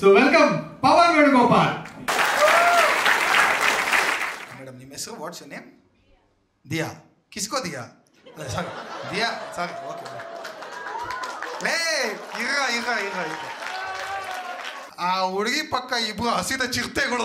So welcome Pavan Venugopal madam ನಿಮ್ಮ ಹೆಸರು what's name Diya ಕಿಸ್ಕೋ ದಿಯಾ ಅಲ್ಲ ಸಾರಿ ದಿಯಾ ಸಾರಿ ಓಕೆ ಲೇ ಇರ ಇರ ಇರ ಇರ ಆ ಹುಡುಗಿ ಪಕ್ಕ ಇಬ್ರು ಹಸಿದ ಚಿರತೆಗಳು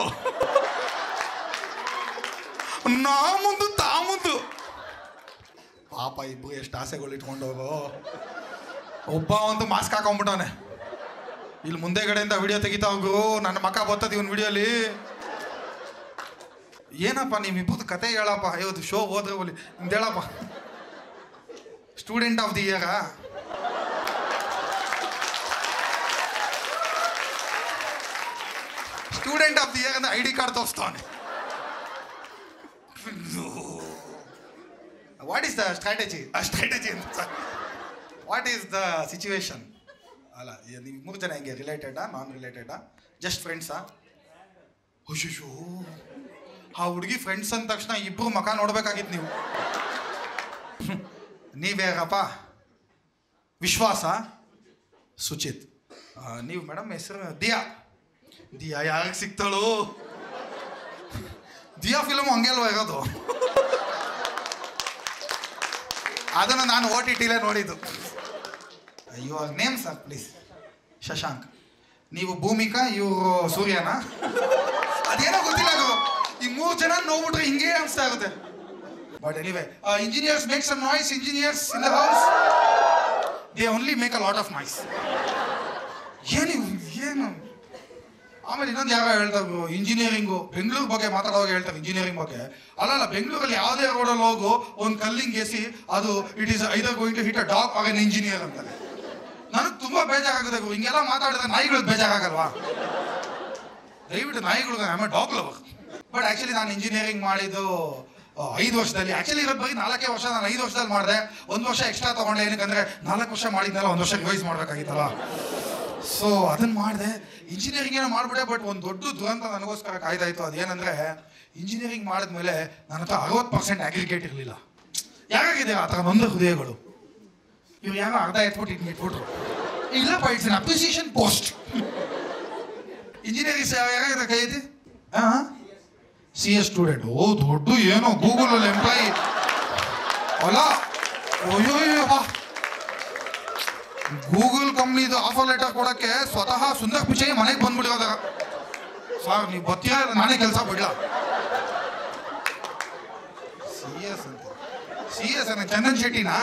ನಾ ಮುಂದು ತಾ ಮುಂದು ಪಾಪ ಇಬ್ರು ಎಷ್ಟು ಆಸೆಗಳು ಇಟ್ಕೊಂಡೋಗೋ ಒಬ್ಬ ಒಂದು ಮಾಸ್ಕ್ ಹಾಕೊಂಡ್ಬಿಟ್ಟವನೆ ಇಲ್ಲಿ ಮುಂದೆ ಕಡೆಯಿಂದ ವಿಡಿಯೋ ತೆಗಿತಾ ಹೋಗು ನನ್ನ ಮಕ್ಕ ಬರ್ತದೆ ಇವನ್ ವಿಡಿಯೋಲಿ ಏನಪ್ಪ ನಿಮ್ಮಿಬ್ಬರದು ಕತೆ ಹೇಳಪ್ಪ ಇವತ್ತು ಶೋ ಹೋದ್ರೆ ಹೋಲಿ ನಿಮ್ದು ಹೇಳಪ್ಪ ಸ್ಟೂಡೆಂಟ್ ಆಫ್ ದಿ ಇಯರಾ ಸ್ಟೂಡೆಂಟ್ ಆಫ್ ದಿ ಇಯರ್ ಅಂದ್ರೆ ಐ ಡಿ ಕಾರ್ಡ್ ತೋರಿಸ್ತಾವನೆ ವಾಟ್ ಈಸ್ ದ ಸ್ಟ್ರಾಟಜಿ ಆ ಸ್ಟ್ರಾಟಜಿ ಅಂತ ವಾಟ್ ಈಸ್ ದ ಸಿಚುವೇಶನ್ ಅಲ್ಲ ನೀವು ಮೂರು ಜನ ಹೆಂಗೆ ರಿಲೇಟೆಡಾ ನಾನ್ ರಿಲೇಟೆಡಾ ಜಸ್ಟ್ ಫ್ರೆಂಡ್ಸಾ ಅಯ್ಯೋ ಆ ಹುಡುಗಿ ಫ್ರೆಂಡ್ಸ್ ಅಂದ ತಕ್ಷಣ ಇಬ್ರು ಮಕ ನೋಡ್ಬೇಕಾಗಿತ್ತು ನೀವು ನೀವ್ಯಾರಪ್ಪ ವಿಶ್ವಾಸ ಸುಚಿತ್ ಆ, ನೀವು ಮೇಡಮ್ ಹೆಸರು ದಿಯಾ ದಿಯಾ ಯಾರಿಗೆ ಸಿಗ್ತಾಳು ದಿಯಾ ಫಿಲಮ್ ಹಂಗೆ ಅಲ್ವಾ ಇರೋದು ಅದನ್ನು ನಾನು ಓ ಟಿ ಟಿಲೇ ನೋಡಿದ್ದು your name sir please Shashank ನೀವು ಭೂಮಿಕಾ ಇವರು ಸೂರ್ಯನಾ ಅದೇನೋ ಗೊತ್ತಿಲ್ಲ ಅದು. ಈ ಮೂರು ಜನ ನೋಡ್ಬಿಟ್ರೆ ಹಿಂಗೆ ಅನ್ಸ್ತಾ ಇರುತ್ತೆ but anyway engineers make some noise engineers in the house they only make a lot of noise ಏನು ಇವ್- ಏನು ಆಮೇಲೆ ಇನ್ನೊಂದು ಯಾರೋ ಹೇಳ್ತಾರೆ ಇಂಜಿನಿಯರಿಂಗು ಬೆಂಗಳೂರು ಬಗ್ಗೆ ಮಾತಾಡುವಾಗ ಹೇಳ್ತಾರೆ ಇಂಜಿನಿಯರಿಂಗ್ ಬಗ್ಗೆ ಅಲ್ಲಲ್ಲ ಬೆಂಗಳೂರಲ್ಲಿ ಯಾವುದೇ ರೋಡಲ್ಲಿ ಹೋಗು ಒಂದು ಕಲ್ಲಿಂಗ್ ಎಸಿ ಅದು it is either going to hit a dog or an engineer ಅಂತಾರೆ ನನಗೆ ತುಂಬಾ ಬೇಜಾರಾಗುತ್ತೆ ಗುರು. ಹಿಂಗೆಲ್ಲ ಮಾತಾಡಿದ್ರೆ ನಾಯಿಗಳಿಗೆ ಬೇಜಾರಾಗಲ್ವಾ ದಯವಿಟ್ಟು ನಾಯಿಗಳು ಆಮೇಲೆ ಡಾಗ್ ಲವರ್ ಬಟ್ ಆ್ಯಕ್ಚುಲಿ ನಾನು ಇಂಜಿನಿಯರಿಂಗ್ ಮಾಡಿದ್ದು ಆ, ಐದು ವರ್ಷದಲ್ಲಿ ಆ್ಯಕ್ಚುಲಿ ಇರೋದು ಬರೀ ನಾಲ್ಕೇ ವರ್ಷ ನಾನು ಐದು ವರ್ಷದಲ್ಲಿ ಮಾಡಿದೆ ಒಂದು ವರ್ಷ ಎಕ್ಸ್ಟ್ರಾ ತೊಗೊಂಡೆ ಏನಕ್ಕಂದ್ರೆ ನಾಲ್ಕು ವರ್ಷ ಮಾಡಿದ್ನಲ್ಲ ಒಂದು ವರ್ಷ ರಿವೈಸ್ ಮಾಡಬೇಕಾಗಿತ್ತಲ್ಲ ಸೊ ಅದನ್ನ ಮಾಡಿದೆ ಇಂಜಿನಿಯರಿಂಗ್ ಏನೋ ಮಾಡಿಬಿಟ್ಟೆ ಬಟ್ ಒಂದು ದೊಡ್ಡ ದುರಂತ ನನಗೋಸ್ಕರ ಕಾಯ್ತಾ ಇತ್ತು ಅದೇನಂದ್ರೆ ಇಂಜಿನಿಯರಿಂಗ್ ಮಾಡಿದ್ಮೇಲೆ ನನ್ನ ಹತ್ರ ಅರವತ್ತು ಪರ್ಸೆಂಟ್ ಅಗ್ರಿಗೇಟ್ ಇರಲಿಲ್ಲ ಯಾಕಾಗಿದೆ ಆ ಥರ ನೊಂದ ಹೃದಯಗಳು ಇವ್ರು ಯಾರೋ ಅರ್ಧ ಎತ್ಬಿಟ್ಟು ಇಟ್ಟು ಇಟ್ಬಿಟ್ರು ಇಲ್ಲಪ್ಪ it's an appreciation post engineering ಯಾರಾಗಿದೆ ಕೈ ಐತಿ ಸಿ ಎಸ್ ಸ್ಟೂಡೆಂಟ್ ಓ ದೊಡ್ಡ ಏನೋ ಗೂಗಲಲ್ಲಿ ಎಂಪ್ಲಾಯಿ ಅಲ್ಲ ಅಯ್ಯೋ ಗೂಗಲ್ ಕಂಪ್ನಿದು ಆಫರ್ ಲೆಟರ್ ಕೊಡಕ್ಕೆ ಸ್ವತಃ ಸುಂದರ್ ಪಿಚೈ ಮನೆಗೆ ಬಂದ್ಬಿಟ್ಟಿರೋದ ಸರ್ ನೀವು ಬರ್ತೀರಾ ನಾನೇ ಕೆಲಸ ಬಿಡ್ಲ ಸಿ ಎಸ್ ಅಂತ ಸಿ ಎಸ್ ಅನ್ನ ಚಂದನ್ ಶೆಟ್ಟಿನಾ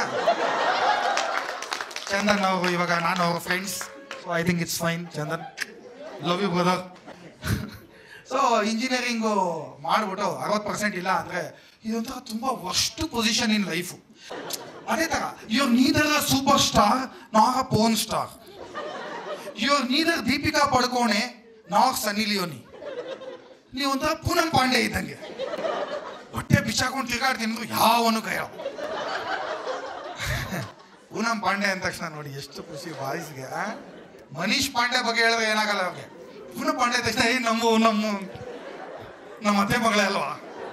ಚಂದನ್ ಅವರು ಇವಾಗ ನಾನು ಅವ್ರ friends so I think it's fine Chandan love you brother so engineering ಮಾಡಿಬಿಟ್ಟು ಅರವತ್ತು ಪರ್ಸೆಂಟ್ ಇಲ್ಲ ಅಂದರೆ ಇದೊಂಥರ ತುಂಬ ವರ್ಸ್ಟ್ ಪೊಸಿಷನ್ ಇನ್ ಲೈಫು ಅದೇ ಥರ you neither a super star nor a porn star you neither Deepika Padukone nor Sunny ಲಿಯೋನಿ ನೀವು ಒಂಥರ ಪೂನಂ ಪಾಂಡೆ ಇದ್ದಂಗೆ ಹೊಟ್ಟೆ ಬಿಚ್ಚಾಕೊಂಡು ತಿರ್ಗಾಡ್ತೀನಿ ಯಾವನು ಕೈಯ ಪೂನಂ ಪಾಂಡೆ ಅಂದ ತಕ್ಷಣ ನೋಡಿ ಎಷ್ಟು ಖುಷಿ ಬಾಯ್ಸ್ಗೆ ಆ? ಮನೀಶ್ ಪಾಂಡೆ ಬಗ್ಗೆ ಹೇಳಿದ್ರೆ ಏನಾಗಲ್ಲ ಅವ್ರಿಗೆ ಪೂನಂ ಪಾಂಡೆ ಅಂದ ತಕ್ಷಣ ಏ ನಮ್ಮ ನಮ್ಮ ನಮ್ಮ ಅತ್ತೆ ಮಗಳೇ ಅಲ್ವಾ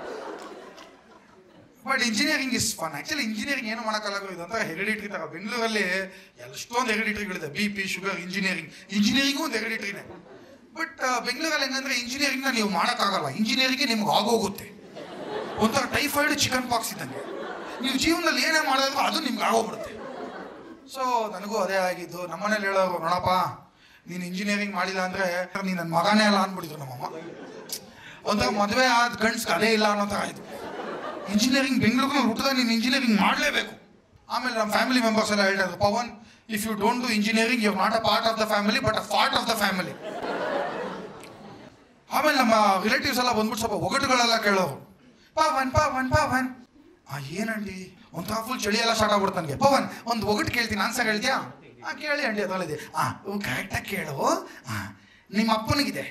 but engineering is fun actually engineering ಏನು ಮಾಡೋಕ್ಕಲ್ಲ ಇದಂತ ಹೆರಿಡಿಟ್ರಿ ತರ ಬೆಂಗಳೂರಲ್ಲಿ ಎಷ್ಟೊಂದು ಹೆರಿಡಿಟ್ರಿಗಳಿದೆ B P sugar engineering engineering ಒಂದು ಹೆರಿಡಿಟ್ರಿನೇ ಬಟ್ ಬೆಂಗಳೂರಲ್ಲಿ ಹೆಂಗಂದ್ರೆ ಇಂಜಿನಿಯರಿಂಗ್ನ ನೀವು ಮಾಡೋಕ್ಕಾಗಲ್ಲ ಇಂಜಿನಿಯರಿಂಗ್ಗೆ ನಿಮ್ಗೆ ಆಗೋಗುತ್ತೆ ಒಂಥರ ಟೈಫಾಯ್ಡ್ ಚಿಕನ್ ಪಾಕ್ಸ್ ಇದ್ದಂಗೆ ನೀವು ಜೀವನದಲ್ಲಿ ಏನೇ ಮಾಡಿದ್ರು ಅದು ನಿಮ್ಗೆ ಆಗೋಗ್ಬಿಡುತ್ತೆ ಸೊ ನನಗೂ ಅದೇ ಆಗಿದ್ದು ನಮ್ಮನೇಲಿ ಹೇಳೋರು ನೋಡಪ್ಪ ನೀನು ಇಂಜಿನಿಯರಿಂಗ್ ಮಾಡಿಲ್ಲ ಅಂದ್ರೆ ನೀನು ನನ್ನ ಮಗನೇ ಅಲ್ಲ ಅಂದ್ಬಿಟ್ಟಿದ್ರು ನಮ್ಮಮ್ಮ ಒಂಥರ ಮದುವೆ ಆದ ಗಂಡ್ಸ್ಗೆ ಅದೇ ಇಲ್ಲ ಅನ್ನೋ ಥರ ಆಯಿತು ಇಂಜಿನಿಯರಿಂಗ್ ಬೆಂಗಳೂರಿನಲ್ಲಿ ಹುಟ್ಟಿದಾಗ ನೀನು ಇಂಜಿನಿಯರಿಂಗ್ ಮಾಡಲೇಬೇಕು ಆಮೇಲೆ ನಮ್ಮ ಫ್ಯಾಮಿಲಿ ಮೆಂಬರ್ಸ್ ಎಲ್ಲ ಹೇಳ್ತಾರೆ Pavan if you don't do engineering you not a part of the family but a part of the family ಆಮೇಲೆ ನಮ್ಮ ರಿಲೇಟಿವ್ಸ್ ಎಲ್ಲ ಬಂದ್ಬಿಟ್ಟು ಸ್ವಲ್ಪ ಒಗಟುಗಳೆಲ್ಲ ಕೇಳೋರು ಪವನ್ ಪವನ್ ಪವನ್ ಆ ಏನಂಡಿ ಒಂಥರ ಫುಲ್ ಚಳಿ ಎಲ್ಲ ಸ್ಟಾರ್ಟ್ ಆಗ್ಬಿಡ್ತು ನನಗೆ ಪವನ್ ಒಂದು ಒಗಟು ಕೇಳ್ತೀನಿ ಆನ್ಸರ್ ಹೇಳ್ತೀಯಾ ಆ ಕೇಳಿ ಅಂಡಿ ಅದರಲ್ಲಿದೆ ಆ ಕರೆಕ್ಟಾಗಿ ಕೇಳು ಆ ನಿಮ್ಮ ಅಪ್ಪನಿಗಿದೆ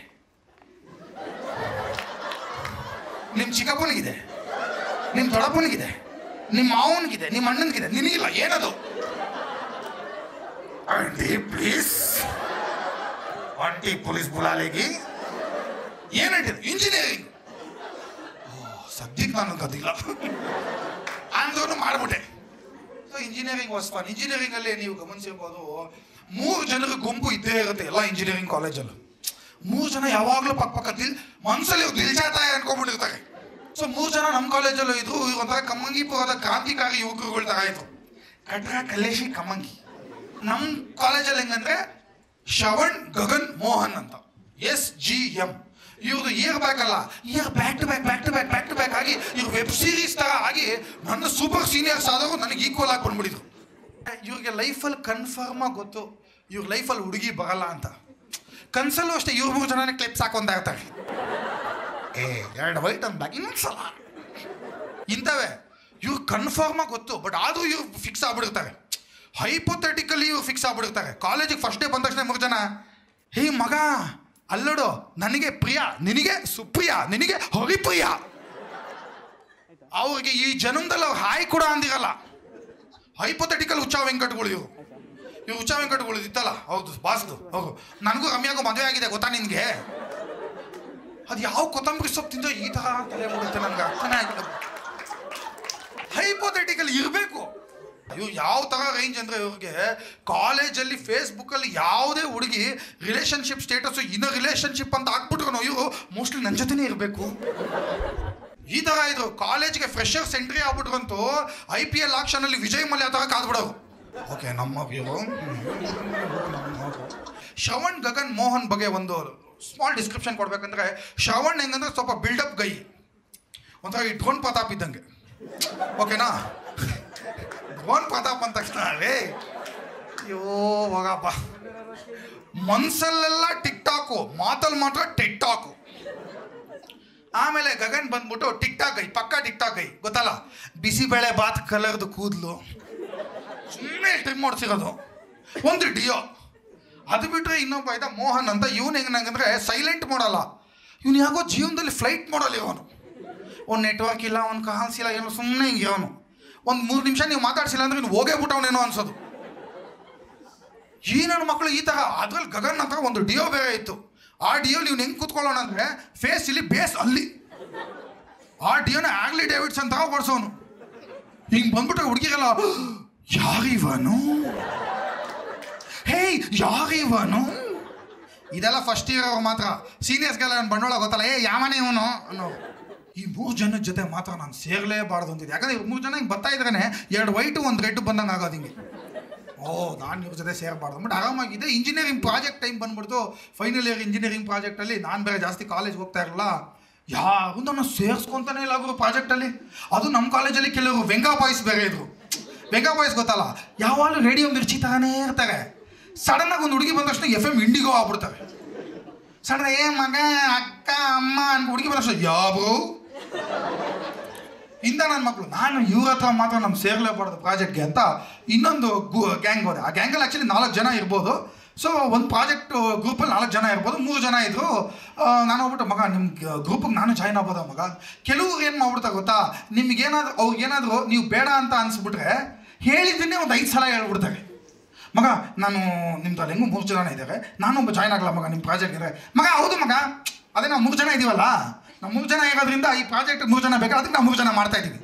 ನಿಮ್ಮ ಚಿಕ್ಕಪ್ಪನಿಗಿದೆ ನಿಮ್ಮ ದೊಡ್ಡಪ್ಪನಿಗಿದೆ ನಿಮ್ಮ ಮಾವನಿಗಿದೆ ನಿಮ್ಮ ಅಣ್ಣನಿಗಿದೆ ನಿನಗಿಲ್ಲ ಏನದು ಆಂಟಿ ಪ್ಲೀಸ್ ಆಂಟಿ ಪೊಲೀಸ್ ಬುಲಾಲೆಗಿ ಏನಂಟಿದೆ ಇಂಜಿನಿಯರಿಂಗ್ ಸದ್ಯಕ್ಕೆ ನಾನು ಗೊತ್ತಿಲ್ಲ ಅಂದವನು ಮಾಡ್ಬಿಟ್ಟೆ so engineering was fun engineering ಅಲ್ಲಿ ನೀವು ಗಮನಿಸಿರ್ಬೋದು ಮೂರು ಜನರ ಗುಂಪು ಇದ್ದೇ ಇರುತ್ತೆ ಎಲ್ಲ ಇಂಜಿನಿಯರಿಂಗ್ ಕಾಲೇಜಲ್ಲೂ ಮೂರು ಜನ ಯಾವಾಗಲೂ ಪಕ್ಕ ಪಕ್ಕ ದಿಲ್ ಮನ್ಸಲ್ಲಿ ಇವ್ರು ದಿಲ್ಜಾತಾಯ ಅನ್ಕೊಂಡ್ಬಿಟ್ಟಿರ್ತಾರೆ ಸೊ ಮೂರು ಜನ ನಮ್ಮ ಕಾಲೇಜಲ್ಲೂ ಇದ್ರು ಇವ್ರು ಒಂಥರ ಕಮ್ಮಂಗಿಪುರದ ಕ್ರಾಂತಿಕಾರಿ ಯುವಕರುಗಳ ಥರ ಆಯಿತು ಕಟ್ರ ಕಲ್ಲೇಶಿ ಕಮ್ಮಂಗಿ ನಮ್ಮ ಕಾಲೇಜಲ್ಲಿ ಹೆಂಗಂದ್ರೆ ಶ್ರವಣ್ ಗಗನ್ ಮೋಹನ್ ಅಂತ ಎಸ್ ಜಿ ಎಂ ಇವ್ರದ್ದು ಇಯರ್ ಬ್ಯಾಕ್ ಅಲ್ಲ year back to back back to back back to back ಆಗಿ ಇವ್ರು ವೆಬ್ ಸೀರೀಸ್ ತರ ಆಗಿ ನನ್ನ ಸೂಪರ್ ಸೀನಿಯರ್ಸ್ ಆದವರು ನನಗೆ ಈಕ್ವಲ್ ಆಗಿ ಬಂದ್ಬಿಟ್ಟಿದ್ರು ಇವ್ರಿಗೆ ಲೈಫಲ್ಲಿ ಕನ್ಫರ್ಮ್ ಆಗಿ ಗೊತ್ತು ಇವ್ರ ಲೈಫಲ್ಲಿ ಹುಡುಗಿ ಬರಲ್ಲ ಅಂತ ಕನ್ಸಲ್ಲೂ ಅಷ್ಟೇ ಇವ್ರು ಮೂರು ಜನನೇ ಕ್ಲಿಪ್ಸ್ ಹಾಕೊಂತ ಇರ್ತಾರೆ ಏ ಎರಡು ವೈಟ್ ಒಂದು ಬ್ಯಾಗ್ ಇನ್ನೊಂದ್ಸಲ ಇಂಥವೇ ಇವ್ರು ಕನ್ಫರ್ಮ್ ಆಗಿ ಗೊತ್ತು ಬಟ್ ಆದರೂ ಇವ್ರು ಫಿಕ್ಸ್ ಆಗ್ಬಿಡ್ತಾರೆ ಹೈಪೋಥೆಟಿಕಲಿ ಇವ್ರು ಫಿಕ್ಸ್ ಆಗ್ಬಿಡ್ತಾರೆ ಕಾಲೇಜಿಗೆ ಫಸ್ಟ್ ಡೇ ಬಂದ ತಕ್ಷಣ ಮೂರು ಜನ ಹೇ ಮಗ ಅಲ್ಲೋಡು ನನಗೆ ಪ್ರಿಯ ನಿನಗೆ ಸುಪ್ರಿಯ ನಿನಗೆ ಹರಿಪ್ರಿಯ ಅವ್ರಿಗೆ ಈ ಜನ್ಮದಲ್ಲಿ ಅವ್ರು ಹಾಯ್ ಕೂಡ ಅಂದಿರಲ್ಲ ಹೈಪೋಥೆಟಿಕಲ್ ಹುಚ್ಚ ವೆಂಕಟ್ಗಳು ಇವು ಇವು ಹುಚ್ಚ ವೆಂಕಟ್ಗಳು ಇತ್ತಲ್ಲ ಹೌದು ಬಾಸ್ದು ಹೌದು ನನಗೂ ರಮ್ಯಾಗೂ ಮದುವೆ ಆಗಿದೆ ಗೊತ್ತಾ ನಿನ್ಗೆ ಅದು ಯಾವ ಕೊತ್ತಂಬರಿ ಸೊಪ್ಪು ತಿಂದೋ ಈ ತರ ತಲೆ ಮುಡುತ್ತೆ ನನಗೆ ಅರ್ಥನೇ ಆಗಿಲ್ಲ ಹೈಪೋಥೆಟಿಕಲ್ ಇರಬೇಕು ಇವು ಯಾವ ತರ ರೇಂಜ್ ಅಂದ್ರೆ ಇವ್ರಿಗೆ ಕಾಲೇಜಲ್ಲಿ ಫೇಸ್ಬುಕ್ಕಲ್ಲಿ ಯಾವುದೇ ಹುಡುಗಿ ರಿಲೇಶನ್ಶಿಪ್ ಸ್ಟೇಟಸ್ ಇನ್ನ ರಿಲೇಶನ್ಶಿಪ್ ಅಂತ ಹಾಕ್ಬಿಟ್ರು ಇವರು ಮೋಸ್ಟ್ಲಿ ನನ್ನ ಜೊತೆನೇ ಇರಬೇಕು ಈ ತರ ಇದು ಕಾಲೇಜ್ಗೆ ಫ್ರೆಶರ್ಸ್ ಎಂಟ್ರಿ ಆಗ್ಬಿಟ್ರಂತೂ ಐ ಪಿ ಎಲ್ ಆಕ್ಷನಲ್ಲಿ ವಿಜಯ್ ಮಲ್ಯ ತರ ಕಾದ್ಬಿಡೋರು ಓಕೆ ನಮ್ಮ ಇವರು ಶ್ರವಣ್ ಗಗನ್ ಮೋಹನ್ ಬಗ್ಗೆ ಒಂದು ಸ್ಮಾಲ್ ಡಿಸ್ಕ್ರಿಪ್ಷನ್ ಕೊಡ್ಬೇಕಂದ್ರೆ ಶ್ರವಣ್ ಹೆಂಗಂದ್ರೆ ಸ್ವಲ್ಪ ಬಿಲ್ಡಪ್ ಗೈ ಒಂಥರ ಈ ಡ್ರೋನ್ ಪ್ರತಾಪ್ ಇದ್ದಂಗೆ ಓಕೆನಾ ಡ್ರೋನ್ ಪ್ರತಾಪ್ ಅಂದ ತಕ್ಷಣ ರೇ ಅಯ್ಯೋ ಹೋಗಪ್ಪ ಮನ್ಸಲ್ಲೆಲ್ಲ ಟಿಕ್ ಟಾಕು ಮಾತಲ್ಲಿ ಮಾತ್ರ ಟಿಕ್ ಟಾಕು ಆಮೇಲೆ ಗಗನ್ ಬಂದ್ಬಿಟ್ಟು ಟಿಕ್ ಟಾಕ್ ಗೈ ಪಕ್ಕ ಟಿಕ್ ಟಾಕ್ ಗೈ ಗೊತ್ತಲ್ಲ ಬಿಸಿಬೇಳೆ ಬಾತ್ ಕಲರ್ದು ಕೂದಲು ಸುಮ್ಮನೆ ಟ್ರಿಮ್ ಮಾಡ್ಸಿರೋದು ಒಂದು ಡಿಯೋ ಅದು ಬಿಟ್ರೆ ಇನ್ನೊಬ್ಬ ಇದ್ದ ಮೋಹನ್ ಅಂತ ಇವನು ಹೆಂಗಂದ್ರೆ ಸೈಲೆಂಟ್ ಮಾಡಲ್ಲ ಇವನು ಯಾಕೋ ಜೀವನದಲ್ಲಿ ಫ್ಲೈಟ್ ಮಾಡಲ್ಲ ಇವನು ಒಂದು ನೆಟ್ವರ್ಕ್ ಇಲ್ಲ ಒಂದು ಕಾಲ್ಸ್ ಇಲ್ಲ ಏನೋ ಸುಮ್ಮನೆ ಹಿಂಗೆ ಇವನು ಒಂದು ಮೂರು ನಿಮಿಷ ನೀವು ಮಾತಾಡ್ಸಿಲ್ಲ ಅಂದ್ರೆ ಇನ್ನು ಹೋಗೇ ಬಿಟ್ಟವನೇನೋ ಅನ್ಸೋದು ಈ ನನ್ನ ಮಕ್ಕಳು ಈ ಥರ ಅದ್ರಲ್ಲಿ ಗಗನ್ ಹತ್ರ ಒಂದು ಡಿಯೋ ಬೇರೆ ಇತ್ತು ಆ ಡಿಯೋಲಿ ಇವ್ನು ಹೆಂಗೆ ಕೂತ್ಕೊಳ್ಳೋಣ ಅಂದರೆ ಫೇಸ್ ಇಲ್ಲಿ ಬೇಸ್ ಅಲ್ಲಿ ಆ ಡಿಯೋನ ಆಗ್ಲಿ ಡೇವಿಡ್ಸ್ ಅಂತ ಓಡಿಸೋನು ಹಿಂಗೆ ಬಂದ್ಬಿಟ್ರೆ ಹುಡುಗಿರಲ್ಲ ಯಾರಿವನು ಹೇಯ್ ಯಾರಿವನು ಇದೆಲ್ಲ ಫಸ್ಟ್ ಇಯರ್ ಅವ್ರು ಮಾತ್ರ ಸೀನಿಯರ್ಸ್ಗೆಲ್ಲ ನನ್ನ ಬಂಡವಾಳ ಗೊತ್ತಲ್ಲ ಏ ಯಾವನೇ ಇವನು ಅನ್ನೋ ಈ ಮೂರು ಜನದ ಜೊತೆ ಮಾತ್ರ ನಾನು ಸೇರಲೇಬಾರ್ದು ಅಂತಿದ್ದೆ ಯಾಕಂದ್ರೆ ಇವ್ರು ಮೂರು ಜನ ಹಿಂಗೆ ಬರ್ತಾ ಇದ್ರೇನೆ ಎರಡು ವೈಟು ಒಂದು ರೆಡ್ ಬಂದಂಗೆ ಆಗೋದು ಹಿಂಗೆ ಓ ನಾನು ಇವ್ರ ಜೊತೆ ಸೇರಬಾರ್ದು ಬಟ್ ಆರಾಮಾಗಿದೆ ಇಂಜಿನಿಯರಿಂಗ್ ಪ್ರಾಜೆಕ್ಟ್ ಟೈಮ್ ಬಂದ್ಬಿಡ್ತು ಫೈನಲ್ ಇಯರ್ ಇಂಜಿನಿಯರಿಂಗ್ ಪ್ರಾಜೆಕ್ಟಲ್ಲಿ ನಾನು ಬೇರೆ ಜಾಸ್ತಿ ಕಾಲೇಜ್ ಹೋಗ್ತಾ ಇರಲ್ಲ ಯಾರು ನನ್ನ ಸೇರಿಸ್ಕೊಂತಾನೆ ಇಲ್ಲ ಅವರು ಪ್ರಾಜೆಕ್ಟಲ್ಲಿ ಅದು ನಮ್ಮ ಕಾಲೇಜಲ್ಲಿ ಕೆಲವರು ವೆಂಕಾ ಬಾಯ್ಸ್ ಬೇರೆ ಇದ್ರು ವೆಂಕಾ ಬಾಯ್ಸ್ ಗೊತ್ತಲ್ಲ ಯಾವಾಗಲೂ ರೇಡಿಯೋ ಮಿರ್ಚಿ ತಗಾನೇ ಇರ್ತಾರೆ ಸಡನ್ನಾಗಿ ಒಂದು ಹುಡುಗಿ ಬಂದ ತಕ್ಷಣ ಎಫ್ ಎಮ್ ಇಂಡಿಗೋ ಆಗ್ಬಿಡ್ತಾರೆ ಸಡನ್ ಏ ಮಗ ಅಕ್ಕ ಅಮ್ಮ ಅನ್ಕೊ ಹುಡುಗಿ ಬಂದ ತಕ್ಷಣ ಯಾವ ಇಂದ ನನ್ನ ಮಕ್ಕಳು ನಾನು ಇವ್ರ ಹತ್ರ ಮಾತ್ರ ನಮ್ಮ ಸೇರ್ಲೇಬಾರ್ದು ಪ್ರಾಜೆಕ್ಟ್ಗೆ ಅಂತ ಇನ್ನೊಂದು ಗ್ಯಾಂಗ್ ಹೋದೆ ಆ ಗ್ಯಾಂಗಲ್ಲಿ ಆ್ಯಕ್ಚುಲಿ ನಾಲ್ಕು ಜನ ಇರ್ಬೋದು ಸೊ ಒಂದು ಪ್ರಾಜೆಕ್ಟ್ ಗ್ರೂಪಲ್ಲಿ ನಾಲ್ಕು ಜನ ಇರ್ಬೋದು ಮೂರು ಜನ ಇದ್ರು ಆ, ನಾನು ಹೋಗ್ಬಿಟ್ಟು ಮಗ ನಿಮ್ಮ ಗ್ರೂಪಿಗೆ ನಾನು ಜಾಯ್ನ್ ಆಗ್ಬೋದಾ ಮಗ ಕೆಲವ್ರು ಏನು ಮಾಡ್ಬಿಡ್ತಾರೆ ಗೊತ್ತಾ ನಿಮ್ಗೇನಾದ್ರು ಅವ್ರಿಗೇನಾದರೂ ನೀವು ಬೇಡ ಅಂತ ಅನ್ಸ್ಬಿಟ್ರೆ ಹೇಳಿದ್ದನ್ನೇ ಒಂದು ಐದು ಸಲ ಹೇಳ್ಬಿಡ್ತಾರೆ ಮಗ ನಾನು ನಿಮ್ದು ಹೆಂಗು ಮೂರು ಜನ ಇದ್ದಾರೆ ನಾನು ಒಬ್ಬ ಜಾಯ್ನ್ ಆಗಲ್ಲ ಮಗ ನಿಮ್ಮ ಪ್ರಾಜೆಕ್ಟ್ ಇದ್ದಾರೆ ಮಗ ಹೌದು ಮಗ ಅದೇ ನಾವು ಮೂರು ಜನ ಇದೀವಲ್ಲ ನಾವು ಮೂರು ಜನ ಇರೋದ್ರಿಂದ ಈ ಪ್ರಾಜೆಕ್ಟ್ ಮೂರು ಜನ ಬೇಕಾ ಅದಕ್ಕೆ ನಾವು ಮೂರು ಜನ ಮಾಡ್ತಾ ಇದ್ದೀವಿ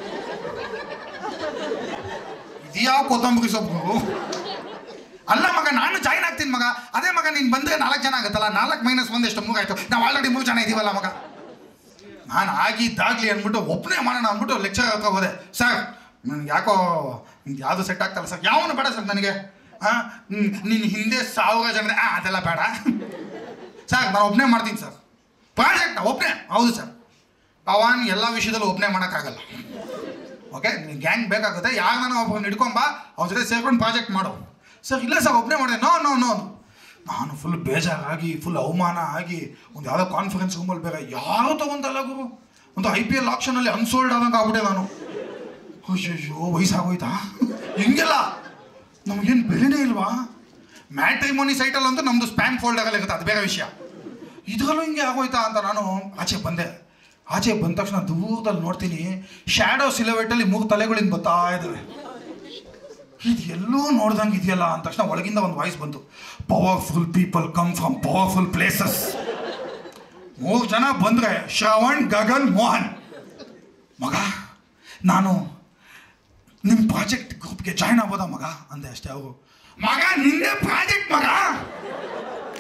ಇದ್ಯಾವ ಕೊತ್ತಂಬರಿ ಸೊಪ್ಪು ಅಲ್ಲ ಮಗ ನಾನು ಜಾಯ್ನ್ ಆಗ್ತೀನಿ ಮಗ ಅದೇ ಮಗ ನೀನು ಬಂದರೆ ನಾಲ್ಕು ಜನ ಆಗುತ್ತಲ್ಲ ನಾಲ್ಕು ಮೈನಸ್ ಒಂದು ಎಷ್ಟು ಮೂರು ಆಯಿತು ನಾವು ಆಲ್ರೆಡಿ ಮೂರು ಜನ ಇದೀವಲ್ಲ ಮಗ ನಾನು ಆಗಿದ್ದಾಗಲಿ ಅಂದ್ಬಿಟ್ಟು ಒಬ್ಬನೇ ಮಾಡೋಣ ಅಂದ್ಬಿಟ್ಟು ಲೆಕ್ಚರ್ ಹತ್ರ ಹೋದೆ ಸರ್ ನನಗೆ ಯಾಕೋ ಯಾವುದು ಸೆಟ್ ಆಗ್ತಲ್ಲ ಸರ್ ಯಾವನು ಬೇಡ ಸರ್ ನನಗೆ ಹಾಂ ನಿನ್ನ ಹಿಂದೆ ಸಾವಿರ ಜನ ಆ ಅದೆಲ್ಲ ಬೇಡ ಸರ್ ನಾನು ಒಬ್ಬನೇ ಮಾಡ್ತೀನಿ ಸರ್ ಪ್ರಾಜೆಕ್ಟ್ ಒಬ್ಬನೇ ಹೌದು ಸರ್ ಅವನ್ ಎಲ್ಲ ವಿಷಯದಲ್ಲೂ ಒಬ್ಬನೇ ಮಾಡೋಕ್ಕಾಗಲ್ಲ ಓಕೆ ನಿನಗೆ ಗ್ಯಾಂಗ್ ಬೇಕಾಗುತ್ತೆ ಯಾರನ್ನ ಒಬ್ಬರನ್ನ ಹಿಡ್ಕೊಂಬ ಅವ್ರ ಜೊತೆ ಸೇರ್ಕೊಂಡು ಪ್ರಾಜೆಕ್ಟ್ ಮಾಡು ಸರ್ ಇಲ್ಲ ಸರ್ ಒಬ್ಬನೇ ಮಾಡಿದೆ ನೋ ನೋ ನೋ ನಾನು ಫುಲ್ ಬೇಜಾರಾಗಿ ಫುಲ್ ಅವಮಾನ ಆಗಿ ಒಂದು ಯಾವುದೋ ಕಾನ್ಫರೆನ್ಸ್ ರೂಮಲ್ಲಿ ಬೇರೆ ಯಾರು ತಗೊಂತಲ್ಲ ಗುರು ಒಂದು ಐ ಪಿ ಎಲ್ ಆಪ್ಷನಲ್ಲಿ ಅನ್ಸೋಲ್ಡ್ ಆದಂಗೆ ಆಗ್ಬಿಟ್ಟೆ ನಾನು ಅಯ್ಯಯ್ಯೋ ವಯಸ್ಸಾಗೋಯ್ತಾ ಹಿಂಗೆಲ್ಲ ನಮಗೇನು ಬೆಲೆನೇ ಇಲ್ವಾ ಮ್ಯಾಟ್ರಿಮೋನಿ ಸೈಟಲ್ಲಿ ಅಂತೂ ನಮ್ಮದು ಸ್ಪ್ಯಾಮ್ ಫೋಲ್ಡರಲ್ಲಿ ಇರುತ್ತೆ ಅದು ಬೇರೆ ವಿಷಯ ಇದರಲ್ಲೂ ಹಿಂಗೆ ಆಗೋಯ್ತಾ ಅಂತ ನಾನು ಆಚೆ ಬಂದೆ ಆಚೆ ಬಂದ ತಕ್ಷಣ ದೂರದಲ್ಲಿ ನೋಡ್ತೀನಿ ಶ್ಯಾಡೋ ಸಿಲವೆಟಲ್ಲಿ ಮೂರು ತಲೆಗಳಿಂದ ಬರ್ತಾ ಇದ್ದಾವೆ ಇದು ಎಲ್ಲೋ ನೋಡ್ದಂಗೆ ಇದೆಯಲ್ಲ ಅಂದ ತಕ್ಷಣ ಒಳಗಿಂದ ಒಂದು ವಾಯ್ಸ್ ಬಂತು powerful people come from powerful places ಮೂರು ಜನ ಬಂದರೆ ಶ್ರವಣ್ ಗಗನ್ ಮೋಹನ್ ಮಗ ನಾನು ನಿಮ್ಮ ಪ್ರಾಜೆಕ್ಟ್ ಗ್ರೂಪ್ಗೆ ಜಾಯ್ನ್ ಆಗ್ಬೋದಾ ಮಗ ಅಂದೆ ಅಷ್ಟೇ ಅವರು ಮಗ ನಿನ್ನೆ ಪ್ರಾಜೆಕ್ಟ್ ಮಗ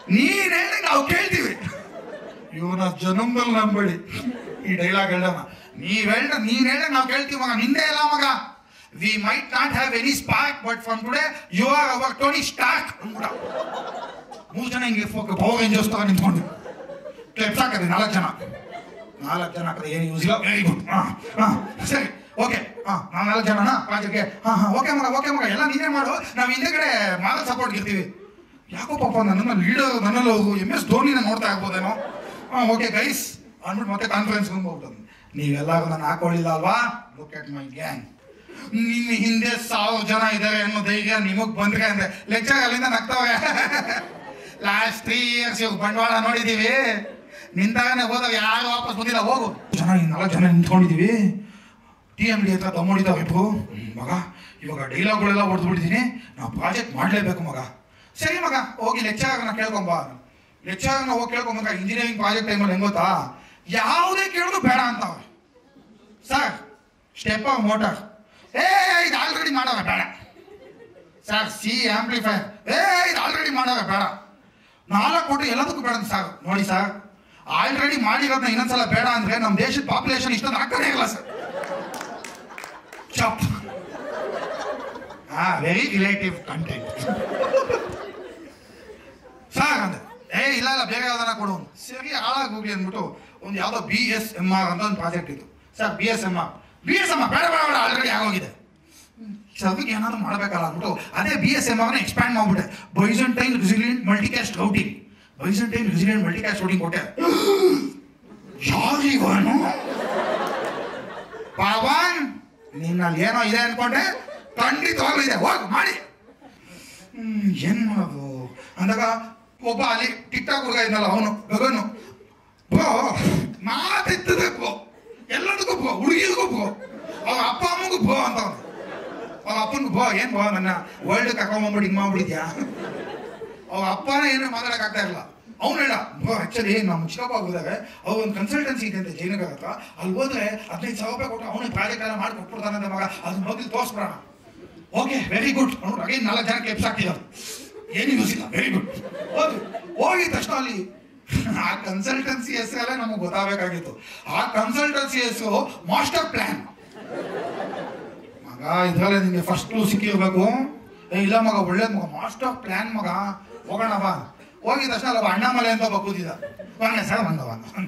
ನೀನ್ ಹೇಳಿ ನಾವು ಕೇಳ್ತೀವಿ ಇವನ ಜನ್ಮದಲ್ಲಿ ನಂಬೇಡಿ ಈ ಡೈಲಾಗ್ ಹೇಳೋಣ ನೀವ್ ಹೇಳ್ದ ನೀನ್ ಹೇಳ ನಾವು ಕೇಳ್ತೀವಿ ಮಗ ನಿಂದೆ ಇಲ್ಲ ಮಗ we might not have any spark but from today you are our Tony Stark ಅಂದ್ಬಿಡ ಮೂರು ಜನ ಹಿಂಗೆ ಪವರ್ ರೇಂಜರ್ಸ್ ತರ ನಿಂತ್ಕೊಂಡು ಕ್ಲೆಪ್ಸ್ ಹಾಕದೆ ನಾಲ್ಕು ಜನ ನಾಲ್ಕು ಜನ ಹಾಕದೆ ಏನು ಯೂಸ್ ಇಲ್ಲ ವೆರಿ ಗುಡ್ ಹಾ ಹಾ ಸರಿ ಓಕೆ ಹಾ ನಾವು ನಾಲ್ಕು ಜನನಾ ಪಾಜಕ್ಕೆ ಹಾ ಹಾ ಓಕೆ ಮಗ ಓಕೆ ಮಗ ಎಲ್ಲ ನೀನೇ ಮಾಡು ನಾವು ಹಿಂದೆಗಡೆ ಮಾರಲ್ ಸಪೋರ್ಟ್ ಇರ್ತೀವಿ ಯಾಕೋ ಪಾಪ ನನ್ನನ್ನು ಲೀಡರ್ ನನ್ನಲ್ಲಿ ಎಮ್ ಎಸ್ ಧೋನಿನ ನೋಡ್ತಾ ಇರ್ಬೋದೇನೋ ಹಾಂ ಓಕೆ ಗೈಸ್ ಅಂದ್ಬಿಟ್ಟು ಮತ್ತೆ ಕಾನ್ಫರೆನ್ಸ್ ಹೋಗ್ಬಿಟ್ಟು ನೀವೆಲ್ಲರೂ ನಾನು ಹಾಕೊಳ್ಳಿಲ್ಲ ಅಲ್ವಾ ಲುಕ್ ಎಟ್ ಮೈ ಗ್ಯಾಂಗ್ ನಿನ್ನ ಹಿಂದೆ ಸಾವಿರ ಜನ ಇದ್ದಾರೆ ಅನ್ನೋ ಧೈರ್ಯ ನಿಮಗ್ ಬಂದ್ರೆ ಅಂದ್ರೆ ಲೆಕ್ಚರ್ ಅಲ್ಲಿಂದ ನಗ್ತವೆ ಲಾಸ್ಟ್ ತ್ರೀ ಇಯರ್ಸ್ ಇವಾಗ ಬಂಡವಾಳ ನೋಡಿದೀವಿ ನಿಂತಾಗನೆ ಹೋದಾಗ ಯಾರು ವಾಪಸ್ ಬಂದಿಲ್ಲ ಹೋಗು ಜನ ಈ ನಾಲ್ಕು ಜನ ನಿಂತ್ಕೊಂಡಿದೀವಿ ಟಿ ಎಮ್ ಡಿ ಹತ್ರ ದಮ್ ಹೊಡಿತಾವೆ ಇಬ್ರು ಹ್ಮ್, ಮಗ ಇವಾಗ ಡೈಲಾಗ್ಗಳೆಲ್ಲ ಹೊಡೆದ್ಬಿಟ್ಟಿದ್ದೀನಿ ನಾವು ಪ್ರಾಜೆಕ್ಟ್ ಮಾಡಲೇಬೇಕು ಮಗ ಸರಿ ಮಗ ಹೋಗಿ ಲೆಕ್ಚರ್ನ ಕೇಳ್ಕೊಂಬ ಲೆಕ್ಚರ್ನ ಹೋಗಿ ಕೇಳ್ಕೊಂಬ ಇಂಜಿನಿಯರಿಂಗ್ ಪ್ರಾಜೆಕ್ಟ್ ಟೈಮಲ್ಲಿ ಹೆಂಗ್ ಗೊತ್ತಾ ಯಾವುದೇ ಕೇಳಿದ್ರು ಬೇಡ ಅಂತವ್ರೆ ಸರ್ ಸ್ಟೆಪ್ ಮೋಟರ್ ಏ ಇದು ಆಲ್ರೆಡಿ ಮಾಡವ ಬೇಡ ಸರ್ ಸಿ ಆಂಪ್ಲಿಫೈರ್ ಏ ಇದು ಆಲ್ರೆಡಿ ಮಾಡವ ಬೇಡ ನಾಲ್ಕು ಕೋಟಿ ಎಲ್ಲದಕ್ಕೂ ಬೇಡ ಸರ್ ನೋಡಿ ಸರ್ ಆಲ್ರೆಡಿ ಮಾಡಿರೋದನ್ನ ಇನ್ನೊಂದ್ಸಲ ಬೇಡ ಅಂದ್ರೆ ನಮ್ಮ ದೇಶದ ಪಾಪ್ಯುಲೇಷನ್ ಇಷ್ಟೊಂದು ಆಗ್ತಾನೆ ಇಲ್ಲ ಸರ್ ಚಪ್ ಹಾ ವೆರಿ ರಿಲೇಟಿವ್ ಕಂಟೆಂಟ್ ಸರ್ ಅಂದೆ ಏ ಇಲ್ಲ ಇಲ್ಲ ಬೇರೆ ಯಾವ್ದಾರ ಕೊಡು ಅಂದ. ಸರಿ ಹಾಳಾಗಿ ಹೋಗ್ಲಿ ಅಂದ್ಬಿಟ್ಟು ಒಂದು ಯಾವುದೋ ಬಿ ಎಸ್ ಎಮ್ ಆರ್ ಅಂತ ಒಂದು ಪ್ರಾಜೆಕ್ಟ್ ಇತ್ತು sir B S M R B S M R ಬೇಡ ಬೇಡ ಬೇಡ ಆಲ್ರೆಡಿ ಆಗೋಗಿದೆ ಸರ್ವಿಗೆ ಏನಾದ್ರು ಮಾಡಬೇಕಲ್ಲ ಅಂದ್ಬಿಟ್ಟು ಅದೇ ಬಿ ಎಸ್ ಎಮ್ ಆರ್ನ ಎಕ್ಸ್ಪ್ಯಾಂಡ್ ಮಾಡ್ಬಿಟ್ಟೆ ಬೈಸಂಟೈನ್ ರೆಸಿಲಿಯಂಟ್ ಮಲ್ಟಿಕ್ಯಾಸ್ಟ್ ರೌಟಿಂಗ್ ಬೈಸಂಟೈನ್ ರೆಸಿಲಿಯಂಟ್ ಮಲ್ಟಿಕ್ಯಾಸ್ಟ್ ರೌಟಿಂಗ್ ಕೊಟ್ಟೆ ಯಾರಿಗನು ಪಾವನ್ ನಿನ್ನಲ್ಲಿ ಏನೋ ಇದೆ ಅನ್ಕೊಂಡೆ ಖಂಡಿತವಾಗ್ಲೂ ಇದೆ ಹೋಗ್ ಮಾಡಿ ಹ್ಮ್, ಏನ್ ಮಾಡೋದು ಅಂದಾಗ ಒಬ್ಬ ಅಲ್ಲಿ ಟಿಕ್ ಟಾಕ್ ಹುಡುಗ ಇದ್ನಲ್ಲ ಅವನು ಗಗನು ಬ್ರೋ ಮಾತಿದ್ದದೆ ಬ್ರೋ ಎಲ್ಲದಕ್ಕೂ ಬ್ರೋ ಹುಡುಗಿಗೂ ಬ್ರೋ ಅವ್ರ ಅಪ್ಪ ಅಮ್ಮಗೂ ಬ್ರೋ ಅಂತ ಅವ್ನು ಅವ್ರ ಅಪ್ಪನಿಗೂ ಬ್ರೋ ಏನ್ ಬ್ರೋ ನನ್ನ ವರ್ಲ್ಡ್ ಕರ್ಕೊಂಬಂದ್ಬಿಟ್ಟು ಹಿಂಗ್ ಮಾಡ್ಬಿಡಿದ್ಯಾ ಅವ್ರ ಅಪ್ಪನ ಏನು ಮಾತಾಡಕ್ ಆಗ್ತಾ ಇಲ್ಲ ಅವ್ನು ಹೇಳ ಬ್ರೋ ಆಕ್ಚುಲಿ ನಮ್ಮ ಚಿಕ್ಕಪ್ಪ ಹೋದಾಗ ಅವ್ರ ಒಂದು ಕನ್ಸಲ್ಟೆನ್ಸಿ ಇದೆ ಅಂತ ಜೈನಗರ ಹತ್ರ ಅಲ್ಲಿ ಹೋದ್ರೆ ಹದಿನೈದು ಸಾವಿರ ರೂಪಾಯಿ ಕೊಟ್ಟು ಅವನಿಗೆ ಪ್ರಾಜೆಕ್ಟ್ ಎಲ್ಲ ಮಾಡಿ ಕೊಟ್ಬಿಡ್ತಾನಂತೆ ಮಗ ಅದನ್ನ ಹೋಗಿ ತೋರಿಸ್ಬಿಡೋಣ ಓಕೆ ವೆರಿ ಗುಡ್ ಅವ್ನು ಅಗೇನ್ ನಾಲ್ಕು ಜನ ಕ್ಲಿಪ್ಸ್ ಹಾಕಿದ್ದಾರೆ ಏನು ಯೂಸ್ ಇಲ್ಲ ವೆರಿ ಗುಡ್ ಹೋಗಿ ಹೋಗಿದ ತಕ್ಷಣ ಅಲ್ಲಿ ಆ ಕನ್ಸಲ್ಟೆನ್ಸಿ ಹೆಸರಲ್ಲೇ ನಮಗೆ ಗೊತ್ತಾಗಬೇಕಾಗಿತ್ತು ಆ ಕನ್ಸಲ್ಟೆನ್ಸಿ ಹೆಸರು ಮಾಸ್ಟರ್ ಪ್ಲಾನ್ ಮಗ ಇದ್ರಲ್ಲೇ ನಿಮಗೆ ಫಸ್ಟ್ ಕ್ಲೂ ಸಿಕ್ಕಿರ್ಬೇಕು ಏ ಇಲ್ಲ ಮಗ ಒಳ್ಳೇದು ಮಗ ಮಾಸ್ಟರ್ ಪ್ಲಾನ್ ಮಗ ಹೋಗೋಣ ಬಾ ಹೋಗಿದ ತಕ್ಷಣ ಅಲ್ಲ ಅಣ್ಣಾಮಲೆ ಅಂತ ಒಬ್ಬ ಕೂತಿದ್ದ ಬನ್ನಿ ಸರ್ ಬಂದ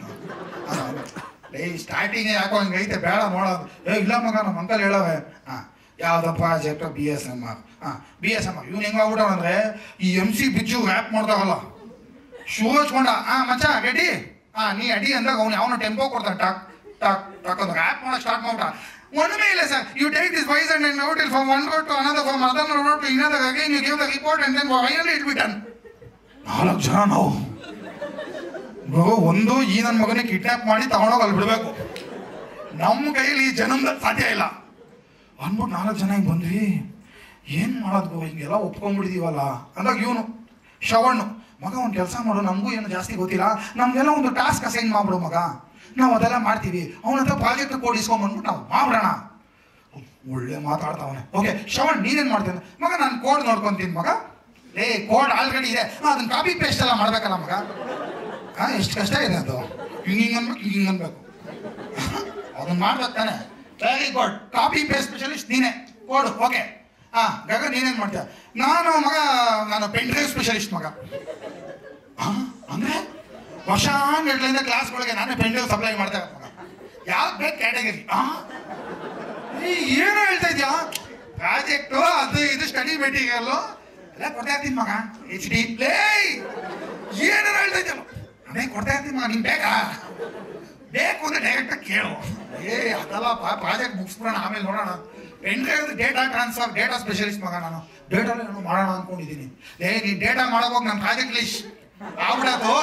ಏಯ್ ಸ್ಟಾರ್ಟಿಂಗ್ ಯಾಕೋ ಹಂಗೈತೆ ಬೇಡ ನೋಡೋದು ಏ ಇಲ್ಲ ಮಗ ನಮ್ಮ ಅಂಕಲ್ ಹೇಳವೆ ಹಾ ಯಾವ್ದೋ project B S M R ಹಾ ಬಿ ಎಸ್ ಎಮ್ ಆರ್ ಇವ್ನು ಹೆಂಗ್ ಆಗ್ಬಿಟ್ಟ ಅಂದ್ರೆ ಈ ಎಮ್ ಸಿ ಬಿಚ್ಚು ರ್ಯಾಪ್ ಮಾಡ್ತಾವಲ್ಲ ಶೂ ಹಚ್ಕೊಂಡ ಆ ಮಚ್ಚ ರೆಡಿ ಹಾ ನೀ ಅಡಿ ಅಂದಾಗ ಅವ್ನು ಅವನು ಟೆಂಪೋ ಕೊಡ್ತಾನೆ ಟಾಕ್ ಟಾಕ್ ಟಾಕ್ ಅಂತ ರ್ಯಾಪ್ ಮಾಡಕ್ ಸ್ಟಾರ್ಟ್ ಮಾಡ್ಬಿಟ್ಟ ಒಂದೇ ಇಲ್ಲ sir you take this wise and and out ill from one road to another from other road to another again you give the report and then finally it bitten ನಾಲ್ಕು ಜನ ನಾವು bro ಒಂದು ಈ ನನ್ನ ಮಗನಿಗೆ ಕಿಡ್ನಾಪ್ ಮಾಡಿ ತಗೊಂಡೋಗಿ ಅಲ್ಲಿ ಬಿಡಬೇಕು ನಮ್ಮ ಕೈಯಲ್ಲಿ ಈ ಜನ್ಮದಲ್ಲಿ ಸಾಧ್ಯ ಇಲ್ಲ ಅಂದ್ಬಿಟ್ಟು ನಾಲ್ಕು ಜನ ಹಿಂಗೆ ಬಂದ್ವಿ ಏನು ಮಾಡೋದು ಹಿಂಗೆಲ್ಲ ಒಪ್ಕೊಂಡ್ಬಿಟ್ಟಿದೀವಲ್ಲ ಅಂದಾಗ ಇವನು ಶ್ರವಣ್ಣು ಮಗ ಒಂದು ಕೆಲಸ ಮಾಡು ನಮಗೂ ಏನು ಜಾಸ್ತಿ ಗೊತ್ತಿಲ್ಲ ನಮಗೆಲ್ಲ ಒಂದು ಟಾಸ್ಕ್ ಅಸೈನ್ ಮಾಡ್ಬಿಡು ಮಗ ನಾವು ಅದೆಲ್ಲ ಮಾಡ್ತೀವಿ ಅವನ ಹತ್ರ ಪ್ರಾಜೆಕ್ಟ್ ಕೋಡ್ ಇಸ್ಕೊಂಡ್ಬಂದ್ಬಿಟ್ಟು ನಾವು ಮಾಡ್ಬಿಡೋಣ ಒಳ್ಳೆ ಮಾತಾಡ್ತಾವನೆ ಓಕೆ ಶ್ರವಣ್ ನೀನೇನು ಮಾಡ್ತೇನೆ ಮಗ ನಾನು ಕೋಡ್ ನೋಡ್ಕೊಂತೀನಿ ಮಗ ಏ ಕೋಡ್ ಆಲ್ರೆಡಿ ಇದೆ ಹಾ, ಅದನ್ನ ಕಾಪಿ ಪೇಸ್ಟ್ ಎಲ್ಲ ಮಾಡ್ಬೇಕಲ್ಲ ಮಗ ಹಾ ಎಷ್ಟು ಕಷ್ಟ ಇದೆ ಅದು ಹಿಂಗೆ ಹಿಂಗೆ ಅನ್ಬೇಕು ಹಿಂಗೆ ಹಿಂಗೆ ಅನ್ಬೇಕು ಅದನ್ನ ಮಾಡ್ಬೇಕು ತಾನೆ very good copy paste specialist ನೀನೇ ಕೋಡು ಓಕೆ ಹಾ ಗಗನ್ ನೀನೇನ್ ಮಾಡ್ತೀಯ ನಾನು ಮಗ ನಾನು ಪೆನ್ ಡ್ರೈವ್ ಸ್ಪೆಷಲಿಸ್ಟ್ ಮಗ ಹಾ ಅಂದ್ರೆ ವರ್ಷಾನ್ಗಟ್ಲಿಂದ ಕ್ಲಾಸ್ಗಳಿಗೆ ನಾನೇ ಪೆನ್ ಡ್ರೈವ್ ಸಪ್ಲೈ ಮಾಡ್ತಾ ಇರೋದು ಮಗ ಯಾವ್ದು ಬೇಕು ಕ್ಯಾಟಗರಿ ಹಾ ಏ, ಏನು ಹೇಳ್ತಾ ಇದ್ಯಾ ಪ್ರಾಜೆಕ್ಟು ಅದು ಇದು ಸ್ಟಡಿ ಮೆಟೀರಿಯಲ್ ಎಲ್ಲ ಕೊಡ್ತಾ ಇರ್ತೀನಿ ಮಗ ಎಚ್ ಡಿ ಲೇ ಏನು ಹೇಳ್ತಾ ಇದ್ಯಲ್ಲ ಅದೇ ಕೊಡ್ತಾ ಇರ್ತೀನಿ ಮಗ ನಿಂಗೆ ಬೇಕಾ ಬೇಕು ಅಂದ್ರೆ ಡೈರೆಕ್ಟ್ ಕೇಳು ಏ ಅದಲ್ಲ ಪ್ರಾಜೆಕ್ಟ್ ಮುಗಿಸ್ಬಿಡೋಣ ಆಮೇಲೆ ನೋಡೋಣ pen drive data transfer data specialist ಮಗ ನಾನು ಡೇಟಾ ನಾನು ಮಾಡೋಣ ಅನ್ಕೊಂಡಿದ್ದೀನಿ ಏ ನೀನ್ ಡೇಟಾ ಮಾಡೋಕೆ ಹೋಗಿ ನನ್ನ ಪ್ರಾಜೆಕ್ಟ್ ಲಿಸ್ಟ್ ಆಗ್ಬಿಡೋದು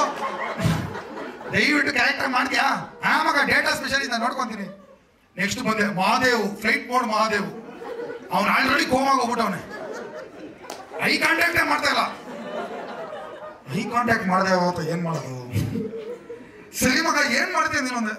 ದಯವಿಟ್ಟು ಕ್ಯಾರೆಕ್ಟರ್ ಮಾಡ್ತೀಯಾ ಹಾ ಮಗ ಡೇಟಾ ಸ್ಪೆಷಲಿಸ್ಟ್ ನಾನು ನೋಡ್ಕೊಂತೀನಿ ನೆಕ್ಸ್ಟ್ ಬಂದೆ ಮಹಾದೇವ್ ಫ್ಲೈಟ್ ಮೋಡ್ ಮಹಾದೇವ್ ಅವ್ನು ಆಲ್ರೆಡಿ ಕೋಮಾಗ ಹೋಗ್ಬಿಟ್ಟವನೆ ಐ ಕಾಂಟ್ಯಾಕ್ಟೇ ಮಾಡ್ತಾ ಇಲ್ಲ ಐ ಕಾಂಟ್ಯಾಕ್ಟ್ ಮಾಡದೆ ಹೋಗ್ತಾ ಏನ್ ಮಾಡೋದು ಸರಿ ಮಗ ಏನ್ ಮಾಡ್ತೀಯ ನೀನೊಂದು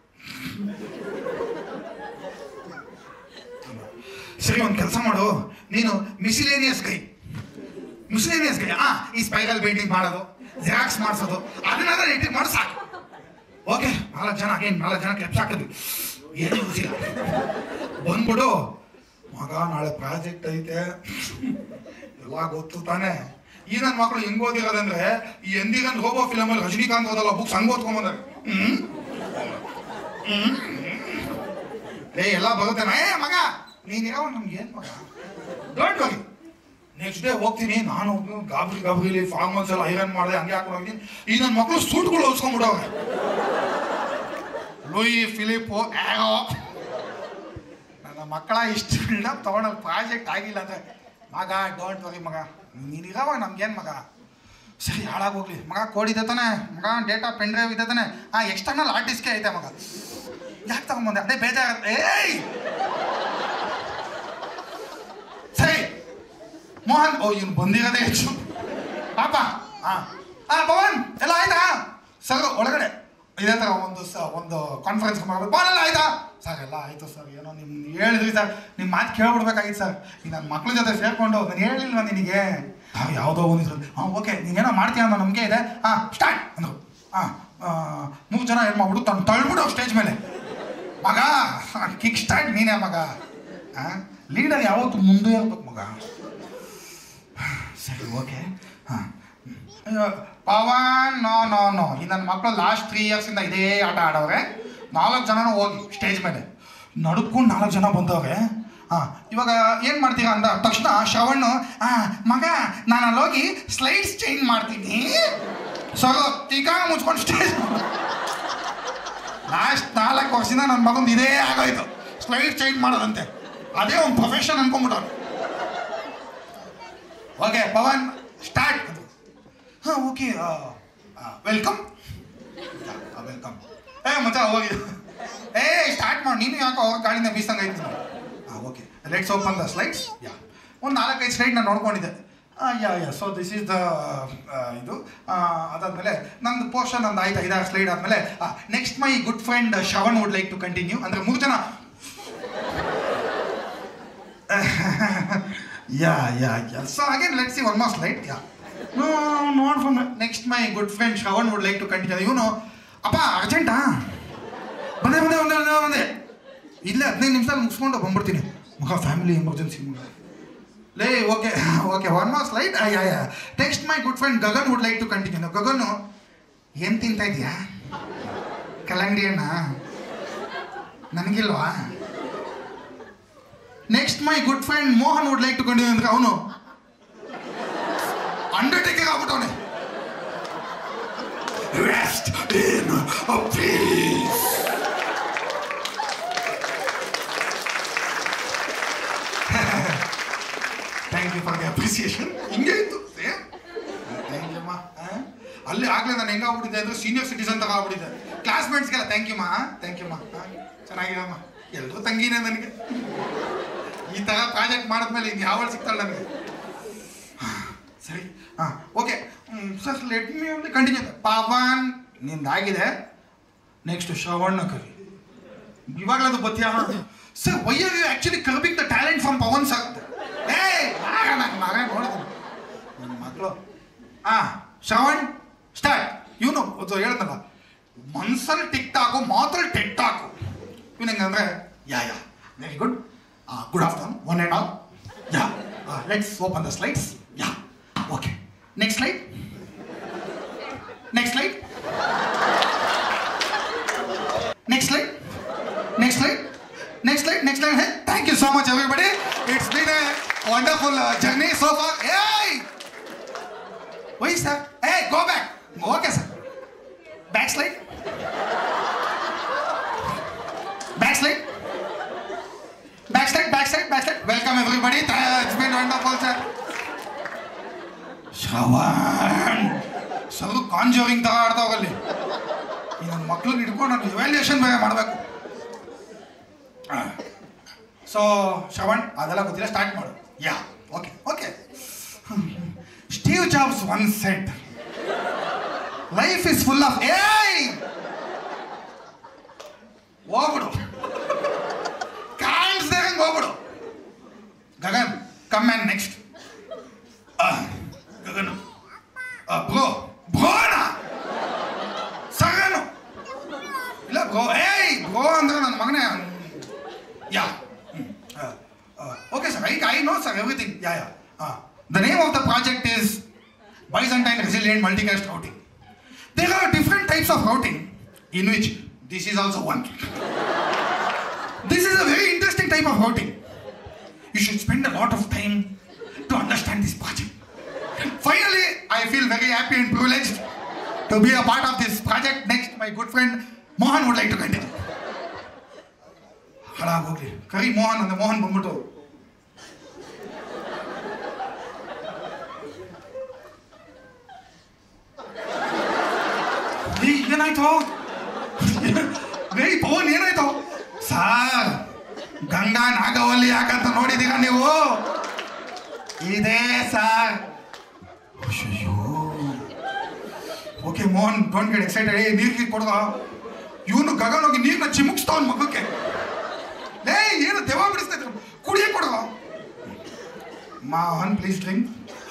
ಸರಿ ಒಂದು ಕೆಲಸ ಮಾಡು ನೀನು ಮಿಸಿಲೇನಿಯಸ್ ಕೈ ಮಿಸ್ಲೇನಿಯಸ್ ಕೈ ಆ ಈ ಸ್ಪೈರಲ್ ಪೇಂಟಿಂಗ್ ಮಾಡೋದು ಜೆರಾಕ್ಸ್ ಮಾಡಿಸೋದು ಅದನ್ನೆಲ್ಲ ಎಡಿಟ್ ಮಾಡಿ ಸಾಕು ಓಕೆ ನಾಲ್ಕು ಜನ ಏನು ನಾಲ್ಕು ಜನ ಕ್ಲಿಪ್ಸ್ ಹಾಕಿದ್ವಿ ಏನು ಗೊತ್ತಿಲ್ಲ ಬಂದ್ಬಿಡು ಮಗ ನಾಳೆ ಪ್ರಾಜೆಕ್ಟ್ ಐತೆ ಎಲ್ಲ ಗೊತ್ತು ತಾನೇ ಈ ನನ್ನ ಮಕ್ಕಳು ಹೆಂಗ್ ಓದಿರೋದಂದ್ರೆ ಈ ಎಂದಿಗನ್ ರೋಬೋ ಫಿಲಮ್ ಅಲ್ಲಿ ರಜನಿಕಾಂತ್ ಓದಲ್ಲ ಬುಕ್ಸ್ ಹಂಗ್ ಓದ್ಕೊಂಬಂದ್ರೆ ಹ್ಮ್ ಹ್ಮ್ ಏ ಎಲ್ಲ ಬರುತ್ತೇನೆ ಏ ಮಗ ನೀನ್ ಯಾವ ನಮ್ಗೆ ಏನ್ ಮಗ ಡೋಂಟ್ ವರಿ ನೆಕ್ಸ್ಟ್ ಡೇ ಹೋಗ್ತೀನಿ ನಾನು ಗಾಬರಿ ಗಾಬರಿಲಿ ಫಾರ್ಮಲ್ಸ್ ಎಲ್ಲ ಐರನ್ ಮಾಡಿದೆ ಹಂಗೆ ಹಾಕೊಂಡು ಹೋಗ್ತೀನಿ ಈ ನನ್ನ ಮಕ್ಕಳು ಸೂಟ್ಗಳು ಹೊಲ್ಸ್ಕೊಂಡ್ಬಿಡವ್ರೆ ಲೂಯಿ ಫಿಲಿಪು ಆ್ಯೋ ನನ್ನ ಮಕ್ಕಳ ಇಷ್ಟು ಬಿಲ್ಡಪ್ ತೊಗೊಂಡು ಪ್ರಾಜೆಕ್ಟ್ ಆಗಿಲ್ಲ ಅಂದ್ರೆ ಮಗ ಡೋಂಟ್ ವರಿ ಮಗ ನೀನಿರವ ನಮ್ಗೇನು ಮಗ ಸರಿ ಹಾಳಾಗೋಗ್ಲಿ ಮಗ ಕೋಡ್ ಇದೆ ತಾನೆ ಮಗ ಡೇಟಾ ಪೆನ್ ಡ್ರೈವ್ ಇದೆ ತಾನೆ ಆ ಎಕ್ಸ್ಟರ್ನಲ್ ಹಾರ್ಡ್ ಡಿಸ್ಕೇ ಐತೆ ಮಗ ಯಾಕೆ ತಗೊಂಬಂದೆ ಅದೇ ಬೇಜಾರ ಏಯ್ ಸರಿ ಮೋಹನ್ ಓ ಇವ್ನು ಬಂದಿರೋದೇ ಹೆಚ್ಚು ಪಾಪ ಹಾ ಹಾ ಪವನ್ ಎಲ್ಲ ಆಯ್ತಾ ಸರ್ ಒಳಗಡೆ ಇದೇ ಥರ ಒಂದು ಸ ಒಂದು ಕಾನ್ಫರೆನ್ಸ್ ಮಾಡಬೇಕು ಪವನ್ ಎಲ್ಲ ಆಯ್ತಾ ಸರ್ ಎಲ್ಲ ಆಯ್ತು ಸರ್ ಏನೋ ನಿಮ್ ಹೇಳಿದ್ರಿ ಸರ್ ನಿಮ್ಮ ಮಾತು ಕೇಳ್ಬಿಡ್ಬೇಕಾಗಿತ್ತು ಸರ್ ಈಗ ನನ್ನ ಮಕ್ಳ ಜೊತೆ ಸೇರ್ಕೊಂಡು ನಾನು ಹೇಳಿಲ್ವ ನಿನಗೆ ನಾವು ಯಾವುದೋ ಒಂದು ಹಾಂ ಓಕೆ ನೀನೇನೋ ಮಾಡ್ತೀಯ ಅನ್ನೋ ನಂಬಿಕೆ ಇದೆ ಹಾಂ ಸ್ಟಾರ್ಟ್ ಅಂದರು ಹಾಂ ಮೂರು ಜನ ಏನು ಮಾಡ್ಬಿಡು ತನ್ನ ತಳ್ಬಿಡು ಸ್ಟೇಜ್ ಮೇಲೆ ಮಗ ಕಿಕ್ ಸ್ಟಾರ್ಟ್ ನೀನೇ ಮಗ ಲೀಡರ್ ಯಾವತ್ತು ಮುಂದೆ ಇರ್ಬೇಕು ಮಗ ಸರಿ ಓಕೆ ಹಾಂ ಪವನ್ ನೋ ನೋ ನೋ ಈ ನನ್ನ ಮಕ್ಕಳು ಲಾಸ್ಟ್ ತ್ರೀ ಇಯರ್ಸಿಂದ ಇದೇ ಆಟ ಆಡವ್ರೆ ನಾಲ್ಕು ಜನನೂ ಹೋಗಿ ಸ್ಟೇಜ್ ಮೇಲೆ ನಡ್ಕೊಂಡು ನಾಲ್ಕು ಜನ ಬಂದವ್ರೆ ಹಾಂ ಇವಾಗ ಏನು ಮಾಡ್ತೀರಾ ಅಂದ ತಕ್ಷಣ ಶ್ರವಣ್ಣು ಹಾಂ ಮಗ ನಾನು ಅಲ್ಲಿ ಹೋಗಿ ಸ್ಲೈಡ್ಸ್ ಚೇಂಜ್ ಮಾಡ್ತೀನಿ ಸರ್ ಈಗ ಮುಚ್ಕೊಂಡು ಸ್ಟೇಜ್ ಲಾಸ್ಟ್ ನಾಲ್ಕು ವರ್ಷದಿಂದ ನನ್ನ ಮಗಂದು ಇದೇ ಆಗೋಯ್ತು ಸ್ಲೈಡ್ ಚೇಂಜ್ ಮಾಡೋದಂತೆ ಅದೇ ಒಂದು ಪ್ರೊಫೆಷನ್ ಅನ್ಕೊಂಬಿಟ್ಟವ್ರು ಓಕೆ ಪವನ್ ಸ್ಟಾರ್ಟ್ ಹಾಂ ಓಕೆ ವೆಲ್ಕಮ್ ವೆಲ್ಕಮ್ ಏ ಮಚ್ಚ ಹೋಗಿ ಏ ಸ್ಟಾರ್ಟ್ ಮಾಡಿ ನೀನು ಯಾಕೋ ಅವ್ರ ಗಾಡಿನ ಬೀಸಂಗೆ ಐತಿ ಹಾಂ okay let's open the slides yeah ಒಂದು ನಾಲ್ಕೈದು ಸ್ಲೈಡ್ ನಾನು ನೋಡ್ಕೊಂಡಿದ್ದೆ yeah yeah so this is the ಇದು ಆ, ಅದಾದ್ಮೇಲೆ ನಂದು ಪೋರ್ಷನ್ ಒಂದು ಆಯ್ತು ಐದಾರು ಸ್ಲೈಡ್ ಆದಮೇಲೆ next my good friend Shravan would like to continue ಅಂದರೆ ಮೂರು ಜನ yeah yeah yeah so again let see one more slide yeah no ನೋಡ್ from next my good friend Shravan would like to continue ಇವನು ಅಪ್ಪ ಅರ್ಜೆಂಟಾ ಬಂದೆ ಬಂದೆ ಬಂದೆ ಬಂದೆ ಬಂದೆ ಇಲ್ಲೇ ಹದಿನೈದು ನಿಮಿಷ ಮುಗಿಸ್ಕೊಂಡು ಬಂದ್ಬಿಡ್ತೀನಿ ಮಗ ಫ್ಯಾಮಿಲಿ ಎಮರ್ಜೆನ್ಸಿ ಮಗ ಲೇ okay okay one more slide yeah yeah next my good friend Gagan would like to continue Gagan ಏನು ತಿಂತಾ ಇದೆಯಾ ಕಲ್ಲಂಗಡಿ ಹಣ್ಣ ನನಗಿಲ್ವಾ next my good friend Mohan would like to continue ಅಂದ್ರೆ ಅವನು ಅಂಡರ್ಟೇಕರ್ ಆಗ್ಬಿಟ್ಟವನೆ rest in peace thank you for the appreciation ಹಿಂಗೆ ಇತ್ತು ಸೇಮ್ ಥ್ಯಾಂಕ್ ಯು ಮಾ ಅಲ್ಲಿ ಆಗ್ಲೇ ನಾನು ಹೆಂಗಾಗ್ಬಿಟ್ಟಿದ್ದೆ ಅಂದ್ರೆ ಸೀನಿಯರ್ ಸಿಟಿಸನ್ ತರ ಆಗ್ಬಿಟ್ಟಿದ್ದೆ ಕ್ಲಾಸ್ಮೇಟ್ಸ್ಗೆಲ್ಲ ಥ್ಯಾಂಕ್ ಯು ಮಾ ಥ್ಯಾಂಕ್ ಯು ಮಾ ಚೆನ್ನಾಗಿರಮ್ಮ ಎಲ್ಲರೂ ತಂಗಿನೇ ನನಗೆ ಈ ತರ ಪ್ರಾಜೆಕ್ಟ್ ಮಾಡಿದ್ಮೇಲೆ ಇನ್ನು ಯಾವಳು ಸಿಗ್ತಾಳೆ ನನಗೆ ಸರಿ ಹಾಂ okay sir let me only continue Pavan ನಿಂದಾಗಿದೆ ನೆಕ್ಸ್ಟ್ ಶ್ರವಣ್ಣ ಕವಿ ಇವಾಗಲದು ಬತ್ತೀಯ sir why are you actually curbing the talent from Pavan sir ಏ ಆಗ ನನ್ನ ಮಗ ನೋಡಿದ್ರು ನನ್ನ ಮಕ್ಕಳು ಆ ಶ್ರವಣ್ ಸ್ಟಾರ್ಟ್ ಇವನು ಅದು ಹೇಳ್ದಲ್ಲ ಮನ್ಸಲ್ಲಿ ಟಿಕ್ ಟಾಕು ಮಾತಲ್ಲಿ ಟಿಕ್ ಟಾಕು ಇವನು ಹೆಂಗಂದ್ರೆ yeah yeah very good good afternoon one and all yeah let's open the slides yeah okay next slide next slide next slide next slide next slide next slide thank you so much everybody it's been a wonderful journey so far hey why sir hey go back okay sir back slide back slide back slide back slide back slide welcome everybody it's been wonderful sir Shravan sir conjuring ತರ ಆಡ್ತಾವಲ್ಲಿ ಈ ನನ್ನ ಮಕ್ಳನ್ನ ಹಿಡ್ಕೊಂಡು ನಾನು evaluation ಬೇರೆ ಮಾಡಬೇಕು so Shravan ಅದೆಲ್ಲ ಗೊತ್ತಿಲ್ಲ ಸ್ಟಾರ್ಟ್ ಮಾಡು yeah okay okay Steve Jobs once said life is full of ಏಯ್ ಹೋಗ್ಬಿಡು ಕಾಣಿಸ್ದೆ ಹಂಗೆ ಹೋಗ್ಬಿಡು Gagan come man next Gagan bro bro sir, everything. Yeah, yeah. Ah. The name of the project is Byzantine Resilient Multicast Routing. There are different types of routing, in which this is also one. this is a very interesting type of routing. You should spend a lot of time to understand this project. Finally, I feel very happy and privileged to be a part of this project. Next, my good friend Mohan would like to continue. ಹಾಳಾಗೋಗ್ಲಿ ಕರಿ ಮೋಹನ್ ಅಂದ್ರೆ ಮೋಹನ್ ಬಂದ್ಬಿಟ್ಟು ಏ, ಏನಾಯ್ತು ಏಯ್ ಪವನ್ ಏನಾಯ್ತು sir Ganga Nagavalli ಯಾಕಂತ ನೋಡಿದೀರ ನೀವು ಇದೆ ಸಾರ್ ಅಯ್ಯೋ okay Mohan don't get excited ಏ ನೀರು ಗೀರು ಕೊಡುವ ಇವನು ಗಗನ್ ಹೋಗಿ ನೀರನ್ನ ಚಿಮುಕ್ಸ್ತಾವನ್ ಮಗಕ್ಕೆ ಲೇ ಏನು ದೆವ್ವ ಬಿಡಿಸ್ತಾ ಇದ್ರು ಕುಡಿಯೇ ಕೊಡುವ ಮೋಹನ್ ಪ್ಲೀಸ್ ಡ್ರಿಂಕ್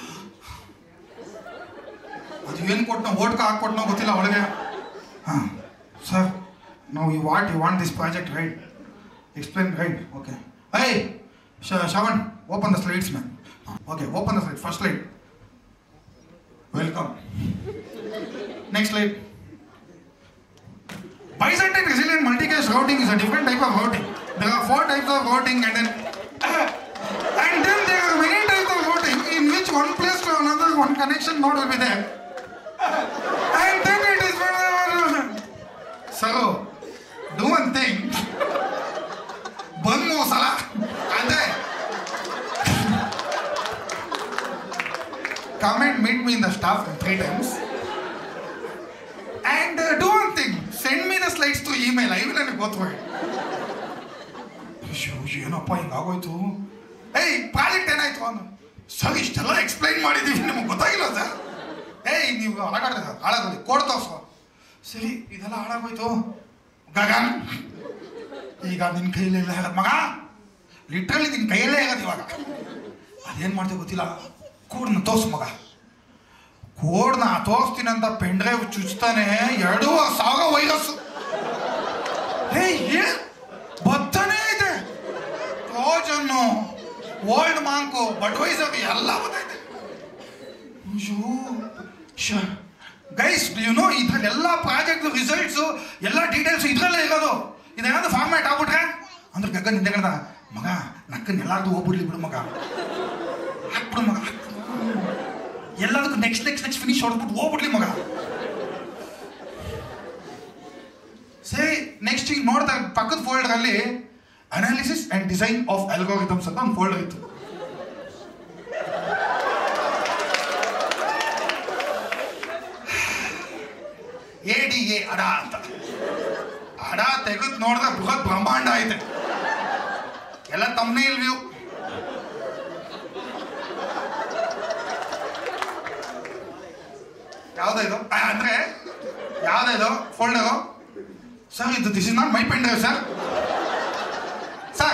ಅದು ಏನು ಕೊಟ್ಟು ಓಟ್ಕ ಹಾಕ್ಕೊಟ್ನೋ ಗೊತ್ತಿಲ್ಲ ಒಳಗೆ ಹಾಂ ಸರ್ ನಾವು you what you want this project right explain right okay I shall open the slides ma'am okay open the slide first slide welcome next slide Byzantine resilient multicast routing is a different type of routing. There are four types of routing and then and then there are many types of routing in which one place to another one connection node will be there. And then it is So do one thing. ಬಂದ್ ಮೂರು ಸಲ ಅಂದ್ರೆ come and meet me in the staff room three times. And uh, do one thing. Send me the slides to email. I will ನನಗೆ ಗೊತ್ತು ಅಯ್ಯೋ ಏನಪ್ಪ ಹಿಂಗಾಗೋಯ್ತು ಏಯ್ project ಏನಾಯ್ತು ಅವನು ಸರ್ ಇಷ್ಟೆಲ್ಲ ಎಕ್ಸ್ಪ್ಲೈನ್ ಮಾಡಿದ್ದೀವಿ ನಿಮಗೆ ಗೊತ್ತಾಗಿಲ್ಲ ಸರ್ ಏಯ್ ನೀವು ಹಾಳಾಡ್ದ ಹಾಳಾಗೋದು ಕೋಡ್ ತೋರ್ಸು ಸರಿ ಇದೆಲ್ಲ ಹಾಳಾಗೋಯ್ತು ಗಗನ್ ಈಗ ನಿನ್ನ ಕೈಯಲ್ಲೇ ಆಗೋದು ಮಗ ಲಿಟ್ರಲಿ ನಿನ್ನ ಕೈಯಲ್ಲೇ ಆಗೋದು ಇವಾಗ ಅದೇನು ಮಾಡ್ತೀವಿ ಗೊತ್ತಿಲ್ಲ ಕೋಡ್ನ ತೋರ್ಸು ಮಗ ಕೋಡ್ನ ತೋರಿಸ್ತೀನಿ ಅಂತ ಪೆನ್ ಡ್ರೈವ್ ಚುಚ್ತಾನೆ ಎರಡೂವರೆ ಸಾವಿರ ವೈರಸ್ಸು ಹೇ ಏನ್ ಬತ್ತನೇ ಇದೆ ಟ್ರೋಜನ್ನು ಓಲ್ಡ್ ಮಾಂಕು ಬಡ್ವೈಸರ್ ಎಲ್ಲ ಬರ್ತೈತೆ ಅಯ್ಯೋ ಗೈಸ್ ಯು ನೋ ಇದ್ರಲ್ಲಿ ಎಲ್ಲ ಪ್ರಾಜೆಕ್ಟ್ ರಿಸಲ್ಟ್ಸು ಎಲ್ಲ ಡೀಟೇಲ್ಸ್ ಇದ್ರಲ್ಲೇ ಇರೋದು ಇದೇನಾದ್ರು ಫಾರ್ಮ್ಯಾಟ್ ಆಗ್ಬಿಟ್ರೆ ಅಂದ್ರೆ ಗಗನ್ ಹಿಂದೆಗಡೆ ಮಗ ನಕ್ಕನ್ ಎಲ್ಲಾರ್ದು ಹೋಗ್ಬಿಡ್ಲಿ ಬಿಡು ಮಗ ಹಾಕ್ಬಿಡು ಮಗ ಹಾಕ್ಬಿಡು. ಎಲ್ಲದಕ್ಕೂ ನೆಕ್ಸ್ಟ್ ನೆಕ್ಸ್ಟ್ ನೆಕ್ಸ್ಟ್ ಫಿನಿಶ್ ಹೊಡೆದ್ಬಿಟ್ಟು ಹೋಗ್ಬಿಡ್ಲಿ ಮಗ ಸರಿ ನೆಕ್ಸ್ಟ್ ಈಗ ನೋಡ್ತಾ ಪಕ್ಕದ ಫೋಲ್ಡರ್ ಅಲ್ಲಿ analysis and design of algorithms ಅಂತ ಒಂದು ಫೋಲ್ಡರ್ ಇತ್ತು ಎ ಡಿ ಎ ಅಡ ಅಂತ ಅಡ ತೆಗೆದು ನೋಡಿದ್ರೆ ಬೃಹತ್ ಬ್ರಹ್ಮಾಂಡ ಐತೆ ಎಲ್ಲ ತಮ್ಮನೇ ವ್ಯೂ ಯಾವ್ದು ಇದು ಆ, ಅಂದ್ರೆ ಯಾವ್ದು ಇದು ಫೋಲ್ಡರು ಸರ್ ಇದು this is not my pen drive sir sir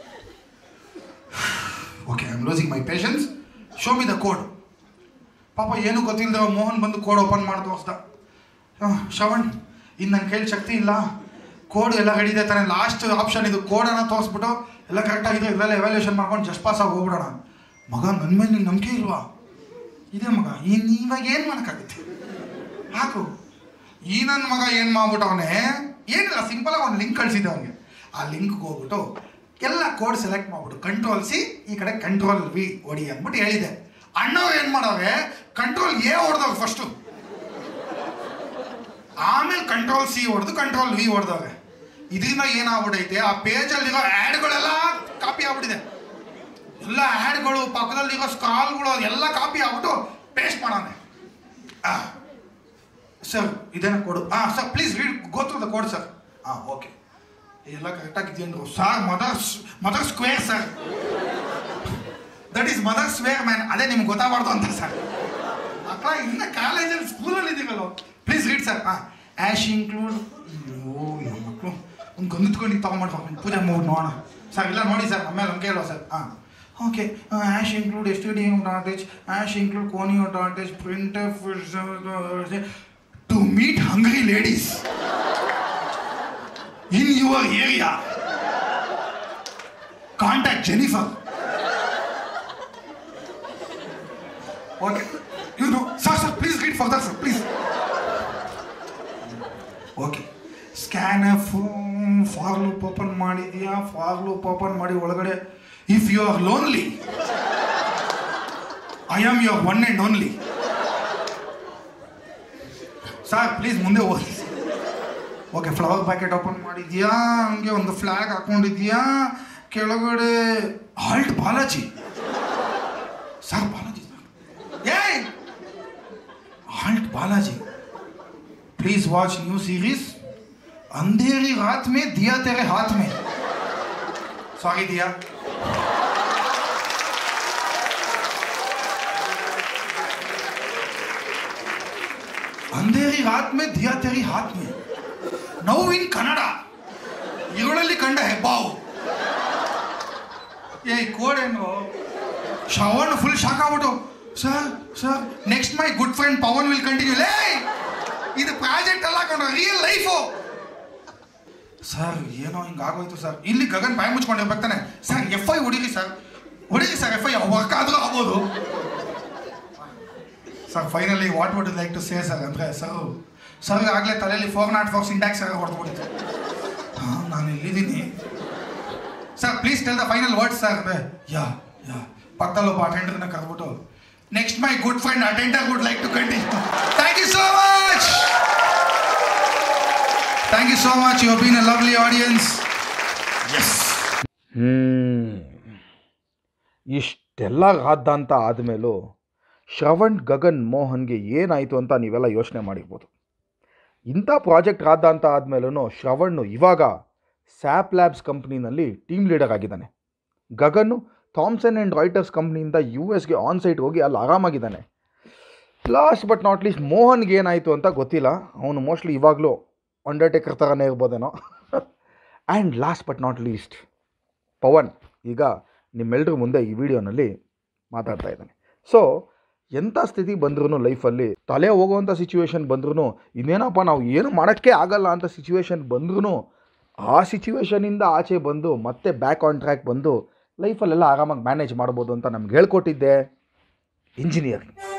okay I am losing my patience show me the code ಪಾಪ ಏನು ಗೊತ್ತಿಲ್ಲದೆ ಮೋಹನ್ ಬಂದು ಕೋಡ್ ಓಪನ್ ಮಾಡಿ ತೋರಿಸ್ದ ಆ, ಶ್ರವಣ್ ಇನ್ನು ನನ್ನ ಕೈಲಿ ಶಕ್ತಿ ಇಲ್ಲ ಕೋಡ್ ಎಲ್ಲ ರೆಡಿ ಇದೆ ತಾನೆ ಲಾಸ್ಟ್ ಆಪ್ಷನ್ ಇದು ಕೋಡನ್ನು ತೋರಿಸ್ಬಿಟ್ಟು ಎಲ್ಲ ಕರೆಕ್ಟಾಗಿದೆ ಇದೆಲ್ಲ ಎವ್ಯಾಲ್ಯೂಷನ್ ಮಾಡ್ಕೊಂಡು ಜಸ್ಟ್ ಪಾಸ್ ಆಗಿ ಹೋಗ್ಬಿಡೋಣ ಮಗ ನನ್ನ ಮೇಲೆ ನಿಂಗೆ ನಂಬಿಕೆ ಇಲ್ವಾ ಇದೆ ಮಗ ಇನ್ನು ಇವಾಗ ಏನು ಮಾಡೋಕ್ಕಾಗುತ್ತೆ ಹಾಕು ಈ ನನ್ನ ಮಗ ಏನು ಮಾಡ್ಬಿಟ್ಟವನೆ ಏನಿಲ್ಲ ಸಿಂಪಲ್ ಆಗಿ ಒಂದು ಲಿಂಕ್ ಕಳಿಸಿದ್ದೆ ಅವನಿಗೆ ಆ ಲಿಂಕ್ಗೆ ಹೋಗ್ಬಿಟ್ಟು ಎಲ್ಲ ಕೋಡ್ ಸೆಲೆಕ್ಟ್ ಮಾಡ್ಬಿಟ್ಟು ಕಂಟ್ರೋಲ್ ಸಿ ಈ ಕಡೆ ಕಂಟ್ರೋಲ್ ವಿ ಹೊಡಿ ಅಂದ್ಬಿಟ್ಟು ಹೇಳಿದೆ ಅಣ್ಣವ್ರು ಏನು ಮಾಡವ್ರೆ ಕಂಟ್ರೋಲ್ ಎ ಹೊಡೆದವ್ರು ಫಸ್ಟು ಆಮೇಲೆ ಕಂಟ್ರೋಲ್ ಸಿ ಹೊಡೆದು ಕಂಟ್ರೋಲ್ ವಿ ಹೊಡೆದವ್ರೆ ಇದರಿಂದ ಏನಾಗ್ಬಿಟ್ಟೈತೆ ಆ ಪೇಜಲ್ಲಿರೋ ಆ್ಯಡ್ಗಳೆಲ್ಲ ಕಾಪಿ ಆಗ್ಬಿಟ್ಟಿದೆ ಎಲ್ಲ ಆ್ಯಡ್ಗಳು ಪಕ್ಕದಲ್ಲಿರೋ ಸ್ಕ್ರಾಲ್ಗಳು ಎಲ್ಲ ಕಾಪಿ ಆಗ್ಬಿಟ್ಟು ಪೇಸ್ಟ್ ಮಾಡೋಣ ಸರ್ ಇದೇನ ಕೋಡು ಹಾಂ sir please read go through the code sir ಹಾಂ ಓಕೆ ಎಲ್ಲ ಕರೆಕ್ಟಾಗಿದೆಯಂದ್ರು sir mother mother square sir that is mother square man ಅದೇ ನಿಮ್ಗೆ ಗೊತ್ತಾಗಬಾರ್ದು ಅಂತ ಸರ್ ಮಕ್ಕಳ ಇನ್ನ ಕಾಲೇಜಲ್ಲಿ ಸ್ಕೂಲಲ್ಲಿ ಇದೀವಲ್ಲ ಪ್ಲೀಸ್ ರೀಡ್ ಸರ್ ಹಾಂ ಆ್ಯಶ್ ಇನ್ಕ್ಲೂಡ್ ಓ ನಮ್ಮ ಮಕ್ಕಳು ಒಂದು ಗಂಧತ್ಕೊಂಡು ತಗೊಂಡ್ಬಿಡ್ಬೇಕು ಪೂಜೆ ಮೂರು ನೋಡೋಣ ಸರ್ ಇಲ್ಲ ನೋಡಿ ಸರ್ ಆಮೇಲೆ ನಮ್ಗೆ ಹೇಳೋ ಸರ್ ಹಾಂ okay hash include S T D advantage hash include conio advantage print to meet hungry ladies in your area contact Jennifer okay you know sir sir please read further sir please okay scan for loop open ಮಾಡಿದ್ಯಾ for loop open ಮಾಡಿ ಒಳಗಡೆ if you are lonely I am your one and only sir please ಮುಂದೆ ಓದಿ okay flower packet open ಮಾಡಿದ್ಯಾ ಹಂಗೆ ಒಂದು flag ಹಾಕೊಂಡಿದ್ಯಾ ಕೆಳಗಡೆ halt Balaji sir Balaji ಏಯ್ halt Balaji please watch new series अंधेरी रात में दिया तेरे हाथ में सॉरी दिया अंधेरी रात में दिया तेरी हाथ में ನೋವು ಇನ್ ಕನ್ನಡ ಇವುಗಳಲ್ಲಿ ಕಂಡ ಹೆಬ್ಬಾವು ಏ ಕೋಡೇನು ಶ್ರವಣ್ ಫುಲ್ ಶಾಕ್ ಆಗ್ಬಿಟ್ಟು sir sir next my good friend Pavan will continue ಲೇ ಇದು ಪ್ರಾಜೆಕ್ಟ್ ಅಲ್ಲ ಕಣ ರಿಯಲ್ ಲೈಫು ಸರ್ ಏನೋ ಹಿಂಗಾಗೋಯ್ತು ಸರ್ ಇಲ್ಲಿ ಗಗನ್ ಬಾಯಿ ಮುಚ್ಕೊಂಡಿರ್ಬೇಕು ತಾನೆ ಸರ್ ಎಫ್ ಐ ಹೊಡೀರಿ ಸರ್ ಹೊಡೀರಿ ಸರ್ ಎಫ್ ಐ ವರ್ಕ್ ಆದರೂ ಆಗ್ಬೋದು sir finally what would like to say sir ಅಂದರೆ ಸರ್ ಸರ್ ಆಗಲೇ ತಲೆಯಲ್ಲಿ four not four syntax sir ಹೊಡೆದ್ಬಿಟ್ಟಿತ್ತು ಹಾಂ ನಾನು ಇಲ್ಲಿದ್ದೀನಿ sir please tell the final words sir ಅಂದರೆ ಯಾ ಯಾ ಪಕ್ಕದಲ್ಲಿ ಒಬ್ಬ ಅಟೆಂಡರ್ನ ಕರೆದ್ಬಿಟ್ಟು next my good friend attender would like to continue thank you so much thank you so much you been a lovely audience yes hmm. ಇಷ್ಟೆಲ್ಲ ರಾದ್ದಾಂತ ಆದಮೇಲೂ ಶ್ರವಣ್ ಗಗನ್ ಮೋಹನ್ಗೆ ಏನಾಯಿತು ಅಂತ ನೀವೆಲ್ಲ ಯೋಚನೆ ಮಾಡಿರ್ಬೋದು ಇಂಥ ಪ್ರಾಜೆಕ್ಟ್ ರಾದ್ದಾಂತ ಆದಮೇಲೂ ಶ್ರವಣ್ಣು ಇವಾಗ ಸ್ಯಾಪ್ ಲ್ಯಾಬ್ಸ್ ಕಂಪ್ನಿನಲ್ಲಿ ಟೀಮ್ ಲೀಡರ್ ಆಗಿದ್ದಾನೆ ಗಗನ್ನು ಥಾಮ್ಸನ್ ಆ್ಯಂಡ್ ರಾಯ್ಟರ್ಸ್ ಕಂಪ್ನಿಯಿಂದ ಯು ಎಸ್ಗೆ ಆನ್ ಸೈಟ್ ಹೋಗಿ ಅಲ್ಲಿ ಆರಾಮಾಗಿದ್ದಾನೆ ಲಾಸ್ಟ್ ಬಟ್ ನಾಟ್ ಲೀಸ್ಟ್ ಮೋಹನ್ಗೆ ಏನಾಯಿತು ಅಂತ ಗೊತ್ತಿಲ್ಲ ಅವನು ಮೋಸ್ಟ್ಲಿ ಇವಾಗಲೂ ಅಂಡರ್ಟೇಕರ್ ಥರನೇ ಇರ್ಬೋದೇನೋ and last but not least Pavan ಈಗ ನಿಮ್ಮೆಲ್ಲರ ಮುಂದೆ ಈ ವಿಡಿಯೋನಲ್ಲಿ ಮಾತಾಡ್ತಾ ಇದ್ದಾನೆ ಸೊ ಎಂಥ ಸ್ಥಿತಿ ಬಂದ್ರೂ ಲೈಫಲ್ಲಿ ತಲೆ ಹೋಗುವಂಥ ಸಿಚುವೇಶನ್ ಬಂದ್ರೂ ಇನ್ನೇನಪ್ಪ ನಾವು ಏನು ಮಾಡೋಕ್ಕೆ ಆಗಲ್ಲ ಅಂತ ಸಿಚುವೇಶನ್ ಬಂದ್ರೂ ಆ ಸಿಚುವೇಶನಿಂದ ಆಚೆ ಬಂದು ಮತ್ತೆ ಬ್ಯಾಕ್ ಆನ್ ಟ್ರ್ಯಾಕ್ ಬಂದು ಲೈಫಲ್ಲೆಲ್ಲ ಆರಾಮಾಗಿ ಮ್ಯಾನೇಜ್ ಮಾಡ್ಬೋದು ಅಂತ ನಮ್ಗೆ ಹೇಳ್ಕೊಟ್ಟಿದ್ದೆ ಇಂಜಿನಿಯರಿಂಗ್